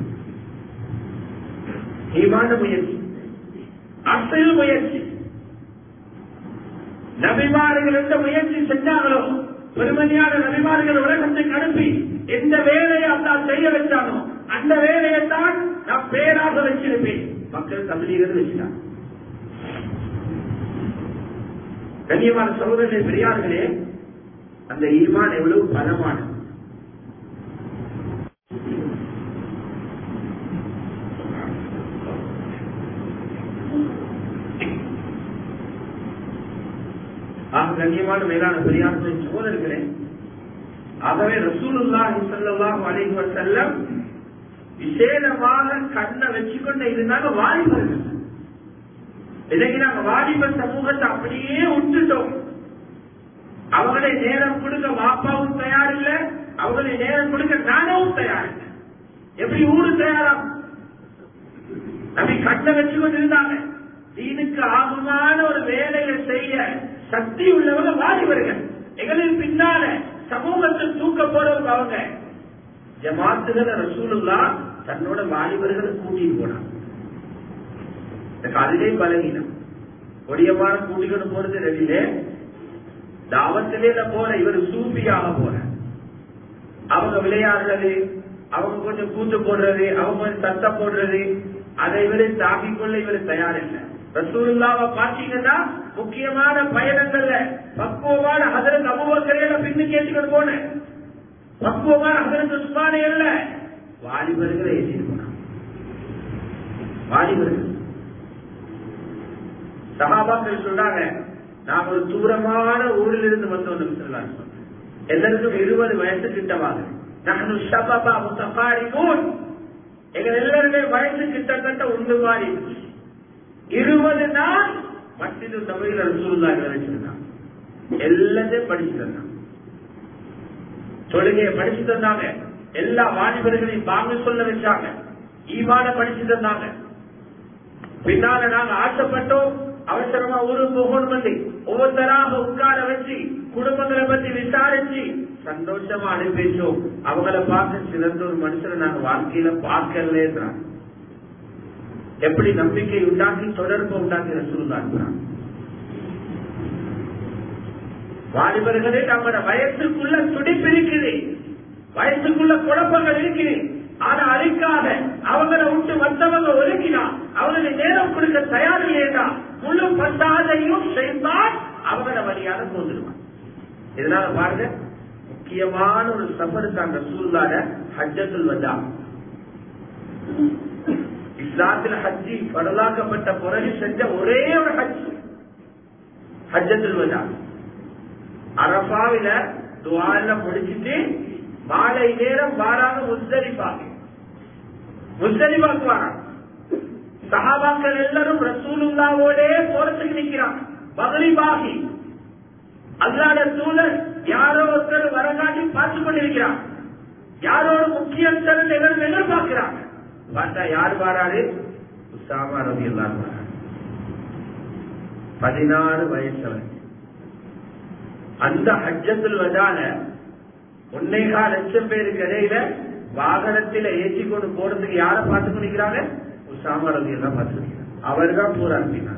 ஈமாண்ட முயற்சி அசல் முயற்சி நபிமார்கள் எந்த முயற்சி செஞ்சாங்களோ பெருமதியான நபிமார்கள் உலகத்துக்கு அனுப்பி எந்த வேலையை அல்லா செய்ய வச்சானோ அந்த வேலையை தான் நான் பேராக வச்சிருப்பேன் மக்கள் தமிழீகர் வச்சுட்டாங்க கண்ணியமான சகோதரர்களே பெரியார்களே அந்த ஈமான் எவ்வளவு பலமானது ஆக கண்ணியமான மேலான பெரியார்களே சகோதரர்களே ஆகவே ரசூலுல்லாஹி ஸல்லல்லாஹு அலைஹி வஸல்லம் விசேடமாக கண்ணை வச்சுக்கொண்டு இருந்தாங்க வாலிபர்கள் இன்னைக்கு நாங்க வாலிப சமூகத்தை அப்படியே விட்டுட்டோம் அவங்களே நேரம் கொடுக்க வாப்பாவும் தயார் இல்ல அவங்களே நேரம் கொடுக்க நானும் தயார் இல்லை எப்படி ஊரு தயாராம் நம்பி கண்ணை வச்சு கொண்டு இருந்தாங்க தீனுக்கு ஆகுமான ஒரு வேலையை செய்ய சக்தி உள்ளவங்க வாலிபர்கள் எங்களின் பின்னால சமூகத்தை தூக்க போறவங்க அவங்க ஜமாத்துகளை ரசூலுல்லா தன்னோட வாலிபர்களை கூட்டிட்டு போனாங்க எனக்கு அதிலே பலகீனம் கொடியமான கூட்டிக்கொண்டு போறது ரெடியிலே தாவத்திலே போற இவர் சூப்பியாக போற அவங்க விளையாடுறது அவங்க கொஞ்சம் கூத்து போடுறது அவங்க கொஞ்சம் சத்தம் போடுறது அதை இவரை தாக்கிக் கொள்ள இவர் தயார் இல்லை ரசூலுல்லாவை பாத்தீங்கன்னா முக்கியமான பயணங்கள்ல பக்குவமான அதற்கு அபுபக்கரையில பின்னுக்கு ஏற்றிக்கொண்டு போனேன் பக்குவமான அதற்கு உஸ்மானே அல்ல வாலிபர்களை ஏற்றிட்டு போனான் வாலிபர்கள் சகாபாக்கள் சொல்றாங்க நான் ஒரு தூரமான ஊரில் இருந்து வந்தோம் சொன்னாங்க எல்லாருக்கும் இருபது வயசு கிட்டவாங்க நான் ஷபபா முத்தபாரிகூன் எங்கள் எல்லாருமே வயசு கிட்டத்தட்ட ஒன்று மாறி இருபது நாள் மத்திய தமிழில் ரசூலுல்லாஹி வச்சிருந்தாங்க எல்லாத்தையும் படிச்சு தந்தாங்க தொழுகையை படிச்சு தந்தாங்க எல்லா வாலிபர்களையும் வாங்க சொல்ல வச்சாங்க ஈமான படிச்சு தந்தாங்க பின்னால நாங்க ஆசைப்பட்டோம் அவசரமா ஊருக்கு போகணும் வந்து ஒவ்வொருத்தராக உட்கார வச்சு குடும்பங்களை பத்தி விசாரிச்சு சந்தோஷமா அனுப்பிச்சோம் அவங்கள பார்க்க சிறந்த ஒரு மனுஷனை நாங்க வாழ்க்கையில பார்க்கலேன்றாங்க எப்படி நம்பிக்கை உண்டாக்கி தொடர்பு உண்டாக்கி ரசூலுதான் வாலிபர்களே நம்மளோட வயசுக்குள்ள துடிப்பு இருக்குது வயசுக்குள்ள குழப்பங்கள் இருக்குது ஆனா அதுக்காக அவங்களை விட்டு வந்தவங்க ஒதுக்கினா அவங்களுக்கு நேரம் கொடுக்க தயார் இல்லையா முழு பந்தாதையும் செய்தால் அவங்கள வழியாக போந்துருவான் இதனால பாருங்க முக்கியமான ஒரு சபருக்கு அந்த சூழ்நாட ஹஜ்ஜத்தில் வந்தா இஸ்லாத்தில் ஹஜ்ஜி பரலாக்கப்பட்ட பிறகு செஞ்ச ஒரே ஒரு ஹஜ் ஹஜ்ஜத்தில் வந்தா அரபாவில துவால முடிச்சிட்டு மாலை நேரம் வாராங்க முஸ்தலிபாக முஸ்தலிபாக்கு வராங்க சஹாபாக்கள் எல்லாரும் ரசூலுல்லாவோடே போறதுக்கு நிக்கிறாங்க மகளிபாகி அல்லாத சூழல் யாரோ ஒருத்தர் வரங்காட்டி பார்த்து கொண்டிருக்கிறார் யாரோட முக்கியஸ்தர் எல்லாரும் எதிர்பார்க்கிறாங்க பார்த்தா யார் வாராரு உசாமா ரவி எல்லாரும் வராரு பதினாறு வயசு அந்த ஹஜ்ஜத்தில் வந்தால ஒன்னேகா லட்சம் பேருக்கு இடையில வாகனத்தில ஏற்றி கொண்டு போறதுக்கு யார பார்த்து கொண்டிருக்கிறாங்க உசாமா ரவி எல்லாம் பார்த்து அவர் தான் போறார் அப்படின்னாங்க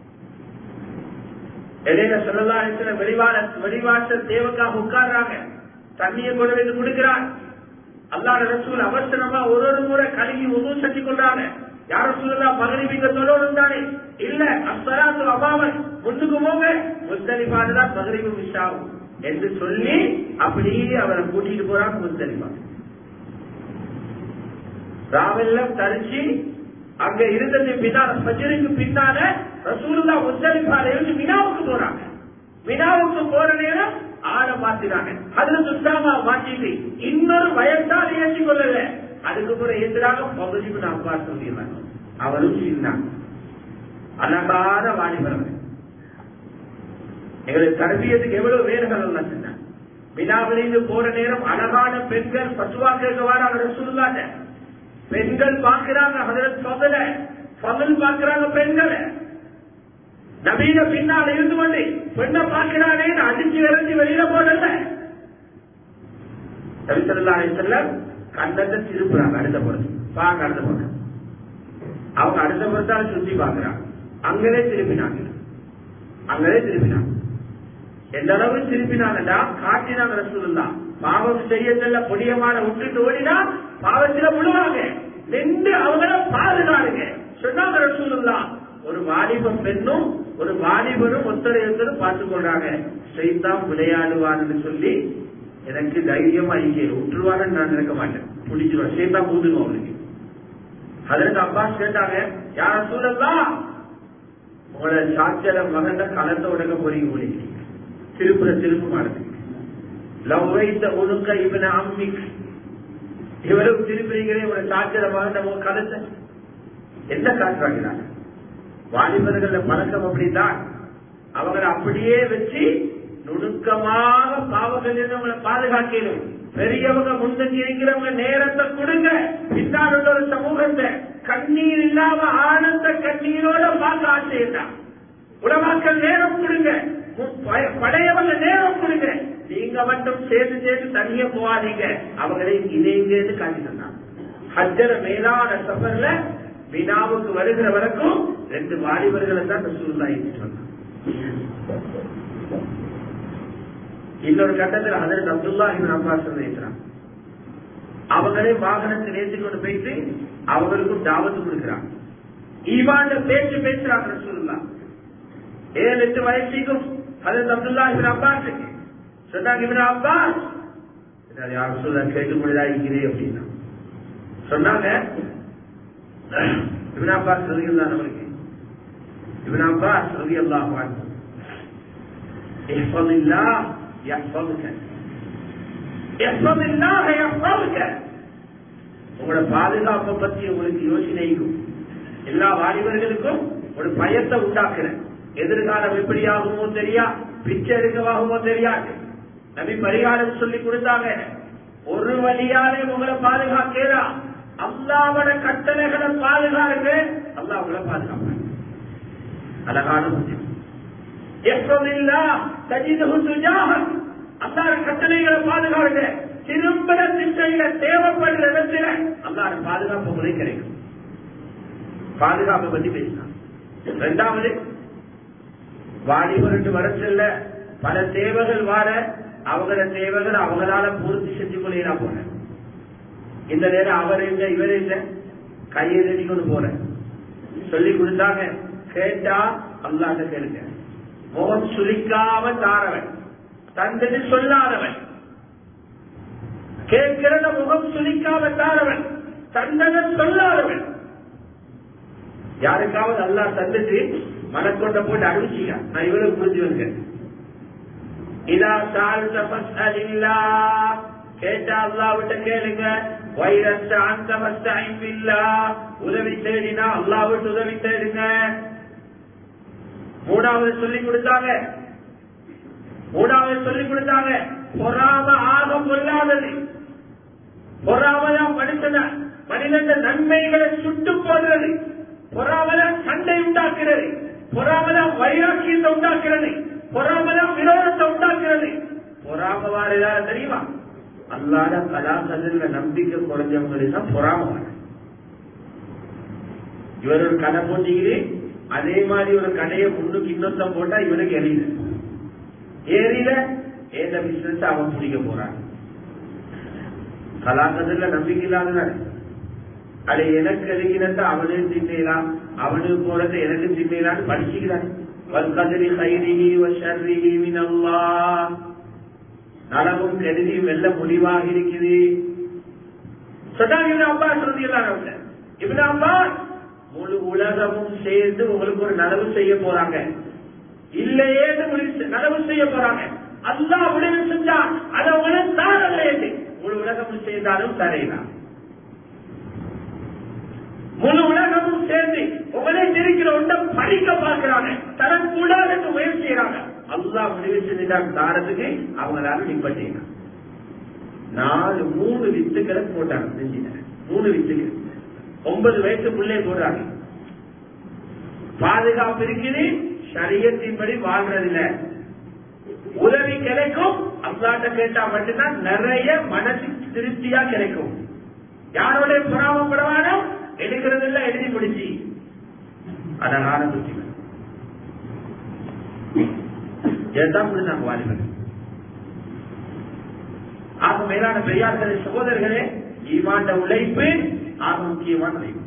இடையில சொல்லலாம் வெளிவார வெளிவாசல் தேவக்காக உட்கார்றாங்க தண்ணியை கொண்டு வந்து கொடுக்கிறார் அல்லாத ரசூல் அவசரமா ஒரு ஒரு முறை கழுவி உதவு செஞ்சு கொள்றாங்க யாரும் சொல்லலாம் மகரிபிங்க சொல்லணும் தானே இல்ல அஸ்வராத்து அபாவன் முன்னுக்கு போங்க முஸ்தலிபாடுதான் மகரிபு மிஸ் ஆகும் என்று சொல்லி அப்படியே அவரை கூட்டிட்டு போறாங்க முஸ்தலிபா ராவெல்லாம் தரிச்சு அங்க இருந்தது பின்னால பஜருக்கு பின்னால ரசூல்லா முஸ்தலிபால இருந்து மினாவுக்கு போறாங்க மினாவுக்கு போற நேரம் ஆளை மாத்தினாங்க அதுல சுத்தாமா மாத்திட்டு இன்னொரு வயசால ஏற்றி கொள்ளல அதுக்கு பிறகு ஏற்றுறாங்க பகுதிக்கு நான் பார்த்து சொல்லிடுறாங்க அவரும் சின்ன அழகான வாலிபர்கள் எங்களுக்கு தரபியத்துக்கு எவ்வளவு வேர்கள் எல்லாம் சொன்னாங்க வினாவிலிருந்து போற நேரம் அழகான பெண்கள் பசுவா கேட்க வராங்க ரசூலுல்லாட்ட பெண்கள் பார்க்கிறாங்க ஹதரத் பகல பகல் பார்க்கிறாங்க பெண்கள் நவீன பின்னால் இருந்து கொண்டு பெண்ணை பார்க்கிறானே அடிச்சு விரைஞ்சி வெளியில போடல நபிசல்லாலே செல்லம் கண்ணத்தை திருப்புறாங்க அடுத்த பொறுத்து பாங்க அடுத்த பொறுத்து அவங்க அடுத்த பொறுத்தால சுத்தி பாக்குறாங்க அங்கவே திருப்பினாங்க அங்கவே திருப்பினாங்க எந்த அளவு திருப்பினாங்கடா காட்டினாங்க ரசூலுல்லா பாவம் செய்ய செல்ல பொடியமான விட்டுட்டு ஓடினா பாவத்தில விழுவாங்க நின்று அவங்கள பாதுகாருங்க சொன்னாங்க ரசூலுல்லா ஒரு வாலிப பெண்ணும் ஒரு வாலிபரும் ஒத்தரை ஒருத்தரும் பார்த்துக் கொள்றாங்க செய்தான் விளையாடுவான்னு சொல்லி எனக்கு தைரியமா இங்கே விட்டுருவான்னு நான் நினைக்க மாட்டேன் பிடிச்சிருவேன் சேர்த்தா பூந்துங்க அவனுக்கு அதற்கு அப்பாஸ் கேட்டாங்க யார சூழல்லாம் உங்களோட சாட்சியர மகன் கலந்த உடங்க போறீங்க போறீங்க திருப்புற திருப்பு மாறுது லவ் வைத்த ஒழுங்க இவனை அம்மிக் இவரும் திருப்புறீங்களே உங்களோட சாட்சியர மகன் உங்க கலந்த என்ன காட்டுறாங்க வாலிபர்கள பழக்கம் அப்படித்தான் அவங்களை அப்படியே வச்சு நுணுக்கமாக பாவங்கள் அவங்களை பாதுகாக்கணும் பெரியவங்க முன்னணி இருக்கிறவங்க நேரத்தை கொடுங்க பின்னால் உள்ள ஒரு சமூகத்தை கண்ணீர் இல்லாம ஆனந்த கண்ணீரோட பார்க்க ஆசைதான் உலமாக்கள் நேரம் கொடுங்க படையவங்க நேரம் கொடுங்க நீங்க மட்டும் சேர்ந்து சேர்ந்து தனிய போவாதீங்க அவங்களை இணைங்கன்னு காட்டி தந்தாங்க ஹஜ்ஜர மேலான சபர்ல வினாவுக்கு வருகிற வரைக்கும் ரெண்டு வாலிபர்களை தான் ரசூல்லா சொன்னாங்க இன்னொரு கட்டத்தில் அதற்கு அப்துல்லா இவன் அப்பாஸ் இருக்கிறான் அவங்களே வாகனத்தை நேர்த்தி கொண்டு போயிட்டு அவங்களுக்கும் தாவத்து கொடுக்கிறான் ஈவாண்ட பேச்சு பேசுறாங்க ரசூல்லா ஏழு எட்டு வயசுக்கும் அதற்கு அப்துல்லா இவன் அப்பாஸ் சொன்னாங்க இவன் அப்பாஸ் யார் சொல்ல கேட்டுக்கொண்டுதா இருக்கிறேன் அப்படின்னா சொன்னாங்க இவன் அப்பாஸ் ரதியல்லா நம்மளுக்கு இவன் அப்பாஸ் ரதியல்லா வாழ்ந்து احفظ الله يحفظك احفظ الله يحفظك உங்களோட பாதுகாப்பை பத்தி உங்களுக்கு யோசனைக்கும் எல்லா வாலிபர்களுக்கும் ஒரு பயத்தை உண்டாக்குறேன் எதிர்காலம் எப்படி ஆகுமோ தெரியா பிச்சை எடுக்கவாகுமோ தெரியாது நபி பரிகாரம் சொல்லி கொடுத்தாங்க ஒரு வழியாலே உங்களை பாதுகாக்கிறா அல்லாவோட கட்டளைகளை பாதுகாருங்க அல்லா உங்களை பாதுகாப்பாங்க அழகான முக்கியம் அல்லாத கட்டளைகளை பாதுகாருங்க திரும்பல திசையில தேவைப்படுற இடத்துல அல்லாத பாதுகாப்பு முறை கிடைக்கும் பாதுகாப்பை பத்தி பேசினான் இரண்டாவது வாலிபருக்கு வர செல்ல பல தேவைகள் வார அவங்கள தேவைகள் அவங்களால பூர்த்தி செஞ்சு கொள்ளா போற இந்த நேரம் அவர் இல்லை இவர் இல்லை கையை தட்டி கொண்டு போறேன் சொல்லி கொடுத்தாங்க கேட்டா அல்லாத கேளுங்க முகம் சுழிக்காம தாரவன் தந்தது சொல்லாதவன் கேட்கிறத முகம் சுழிக்காம தாரவன் தந்தத சொல்லாதவன் யாருக்காவது அல்லா தந்துட்டு மனக்கொண்ட போட்டு அடிச்சிக்க நான் இவருக்கு புரிஞ்சு வந்தேன் இதா சாழ்ந்த பஸ்அலில்லா கேட்டா அல்லா விட்ட கேளுங்க வைரஸ்ட அந்த மஸ்தா உதவி தேடினா அல்லா விட்டு உதவி தேடுங்க மூணாவது சொல்லி கொடுத்தாங்க மூணாவது சொல்லி கொடுத்தாங்க பொறாம ஆக பொல்லாதது பொறாமதான் மனுஷன மனிதன் நன்மைகளை சுட்டு போடுறது பொறாமதான் சண்டை உண்டாக்குறது பொறாமதான் வைராக்கியத்தை உண்டாக்குறது பொறாமதான் விரோதத்தை உண்டாக்குறது பொறாம வாரதால தெரியுமா அல்லாத கலாசதில் நம்பிக்கை குறைஞ்சவங்களுக்கு தான் பொறாம வார இவர் ஒரு கடை போட்டிக்கிறேன் அதே மாதிரி ஒரு கடையை முன்னுக்கு இன்னொருத்தம் போட்டா இவனுக்கு எரியல ஏறில ஏத பிசினஸ் அவன் பிடிக்க போறான் கலாக்கத்துல நம்பிக்கை இல்லாததானே அது எனக்கு எதுக்கிறத அவனே தின்னலாம் அவனுக்கு போறத எனக்கு தின்னலான்னு படிச்சுக்கிறான் வல்கதிரி கைரிஹி வஷர்ரிஹி மினல்லா நலவும் கெடுதியும் வெல்ல முடிவாக இருக்குது சொன்னாங்க இவன் அப்பா சொல்லிடலாம் இவன் அப்பா முழு உலகமும் சேர்ந்து உங்களுக்கு ஒரு நலவு செய்ய போறாங்க இல்லையே நலவு செய்ய போறாங்க அல்லா உடனே செஞ்சா அதை உடனே தாரலையே முழு உலகமும் சேர்ந்தாலும் தரையிலாம் முழு உலகமும் சேர்ந்து உங்களே இருக்கிற ஒன்றை படிக்க பார்க்கிறாங்க தரக்கூடாதுன்னு முயற்சி செய்யறாங்க அல்லா முடிவு செஞ்சுட்டாங்க தாரத்துக்கு அவங்களால நிப்பட்டீங்க நாலு மூணு வித்துக்களை போட்டாங்க செஞ்சுட்டாங்க மூணு வித்துக்கள் ஒன்பது வயசு பிள்ளை போடுறாங்க பாதுகாப்பு இருக்குது சரியத்தின்படி வாழ்றதில்ல உதவி கிடைக்கும் அல்லாட்ட கேட்டா மட்டும்தான் நிறைய மனசு திருப்தியா கிடைக்கும் யாரோட பொறாமப்படவானோ எடுக்கிறது இல்ல எழுதி முடிச்சு அழகான புத்திகள் இதுதான் நாங்க வாலிபர்கள் ஆக மேலான பெரியார்களே சகோதரர்களே ஈமாண்ட உழைப்பு ஆக முக்கியமான உழைப்பு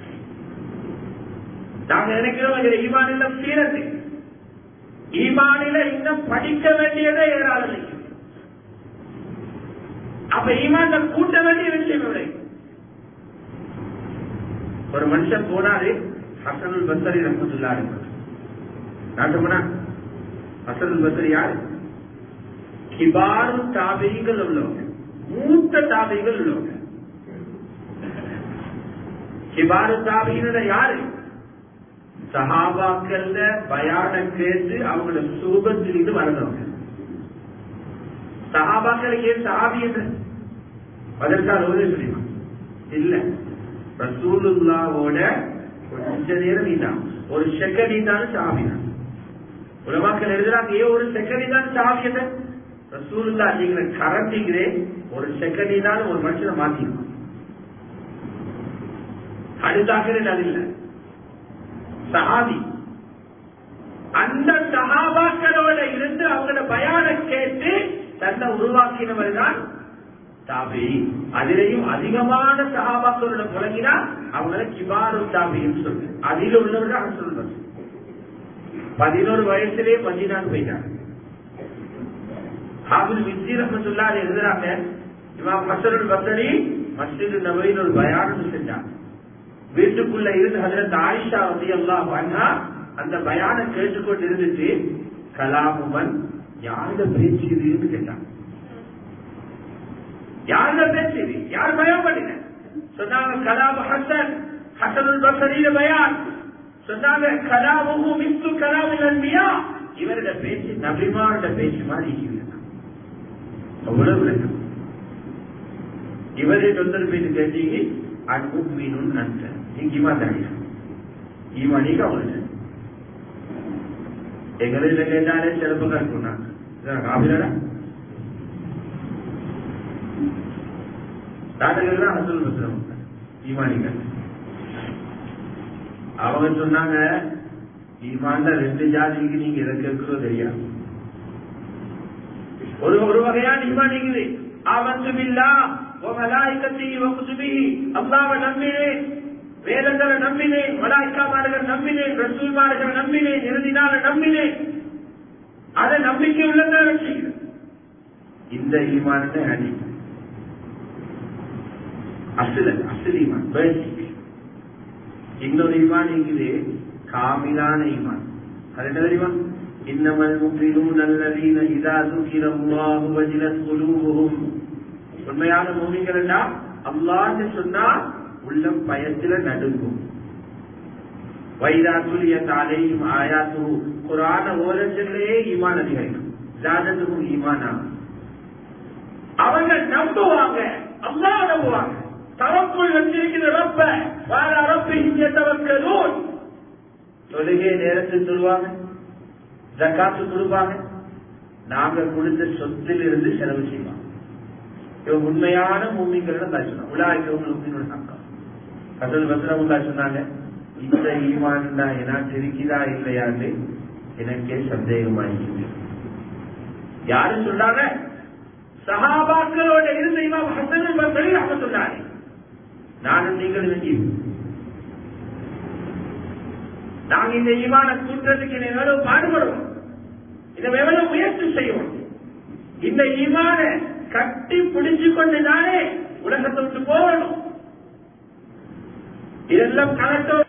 நாங்க நினைக்கிறோம் இதுல ஈமானில சீரத்து ஈமானில இன்னும் படிக்க வேண்டியதே ஏறாத அப்ப ஈமான்ல கூட்ட வேண்டிய விஷயம் இல்லை ஒரு மனுஷன் போனாரு ஹசனுல் பசரி ரஹமத்துல்லா நான் சொன்னா ஹசனுல் பசரி யாரு கிபாரு தாபிகள் உள்ளவங்க மூத்த தாபிகள் உள்ளவங்க கிபாரு தாபியினர யாரு சஹாபாக்கள்ல பயான கேட்டு அவங்களோட சூபத்திலிருந்து வளர்ந்தவங்க சஹாபாக்களுக்கு ஏன் சஹாபி என்று அதற்காக ஒரு தெரியுமா இல்ல ரசூலுல்லாவோட கொஞ்ச நேரம் நீதான் ஒரு செகண்ட் நீதான் சஹாபி தான் உலமாக்கள் எழுதுறாங்க ஏன் ஒரு செகண்ட் தான் சஹாபி என்ன ரசூலுல்லா நீங்களை கரண்டிக்கிறே ஒரு செகண்ட் தான் ஒரு மனுஷனை மாத்திருக்கோம் அடுத்தாக அது இல்லை சஹாபி அந்த சஹாபாக்களோட இருந்து அவங்களோட பயான கேட்டு தன்னை உருவாக்கினவர் தான் தாபி அதிலையும் அதிகமான சஹாபாக்களோட புழங்கினா அவங்கள கிபாரு தாபின்னு சொல்லு அதில் உள்ளவர்கள் சொல்றது பதினோரு வயசுலேயே மதினான் போயிட்டாங்க ஹாபில் மிஸ்தி ரஹமத்துல்லா எழுதுறாங்க இமாம் ஹசனுல் பசரி மஸ்ஜிது நபரின் ஒரு பயானம் செஞ்சாங்க வீட்டுக்குள்ள இருந்து ஹசரத் ஆயிஷா வந்து எல்லாம் பண்ணா அந்த பயான கேட்டுக்கொண்டு இருந்துட்டு கலாமுமன் யாருட பேச்சு இதுன்னு கேட்டான் யாருட பேச்சு இது யார் பயம் பண்ணின சொன்னாங்க கலாம் ஹசன் ஹசனுல் பசரியில பயான் சொன்னாங்க கலாமுகு மிஸ்து கலாமுல் அன்பியா இவரோட பேச்சு நபிமாரோட பேச்சு மாதிரி இருக்கிறது அவ்வளவு விளக்கம் இவரே தொந்தரவு பேச்சு கேட்டீங்க அன்புமீனும் அந்த நீங்க ஈமா தாங்க ஈமா நீங்க அவங்களுக்கு எங்களில் கேட்டாலே சிறப்புగా சொன்னாங்க காபிலடா தாத்தர்கள் தான் ஹசல் முஸ்லம் ஈமானிங்க அவங்க சொன்னாங்க ஈமான்ல ரெண்டு ஜாதிக்கு நீங்க எதை கேட்கிறோ தெரியாது ஒரு ஒரு வகையான ஈமான் நீங்குது ஆவந்து பில்லா மலாய்க்கத்தி வகுசுபிஹி அல்லாவை நம்பினேன் வேதங்களை நம்பினேன் மலாய்க்காமார்கள் நம்பினேன் ரசூல்மார்கள் நம்பினேன் இறுதி நாள நம்பினேன் அதை நம்பிக்கை உள்ளதான் வச்சுக்கிறேன் இந்த ஈமானத்தை அடி அசில அசில் ஈமான் பேசிக் இன்னொரு ஈமான் இருக்குது காமிலான ஈமான் அது என்ன தெரியுமா إنما المؤمنون الذين إذا ذكر الله وجلت قلوبهم உண்மையான மூமிகள் அல்லான்னு சொன்னா உள்ளம் பயத்துல நடுங்கும் வைரா துளிய தாலையும் ஆயாத்து குரான ஓரத்திலேயே ஈமான் அதிகரிக்கும் ஜாதத்துக்கும் ஈமானா அவங்க நம்புவாங்க அல்லா நம்புவாங்க தவக்குள் வச்சிருக்கிற ரப்ப வார ரப்ப இங்க தவக்கலூன் தொழுகை நேரத்தில் சொல்லுவாங்க ஜக்காத்து கொடுப்பாங்க நாங்க கொடுத்த சொத்தில் இருந்து செலவு செய்வாங்க இவங்க உண்மையான மூமிங்களோட சொன்னாங்க உலாய்க்கவங்க சங்கம் கசல் பத்திரமுல்லா சொன்னாங்க இந்த ஈமான் தான் எனக்கு இருக்குதா இல்லையான்னு எனக்கே சந்தேகமாயிருக்கு யாரு சொன்னாங்க சஹாபாக்களோட இருந்த இமாம் ஹசன் பசரி அப்ப சொன்னாங்க நானும் நீங்களும் வேண்டியும் நாங்க இந்த ஈமான கூட்டத்துக்கு எவ்வளவு பாடுபடுவோம் இதை எவ்வளவு முயற்சி செய்வோம் இந்த ஈமான கட்டி பிடிச்சு கொண்டுதானே உலகத்தை விட்டு போகணும் இதெல்லாம் கணக்கோ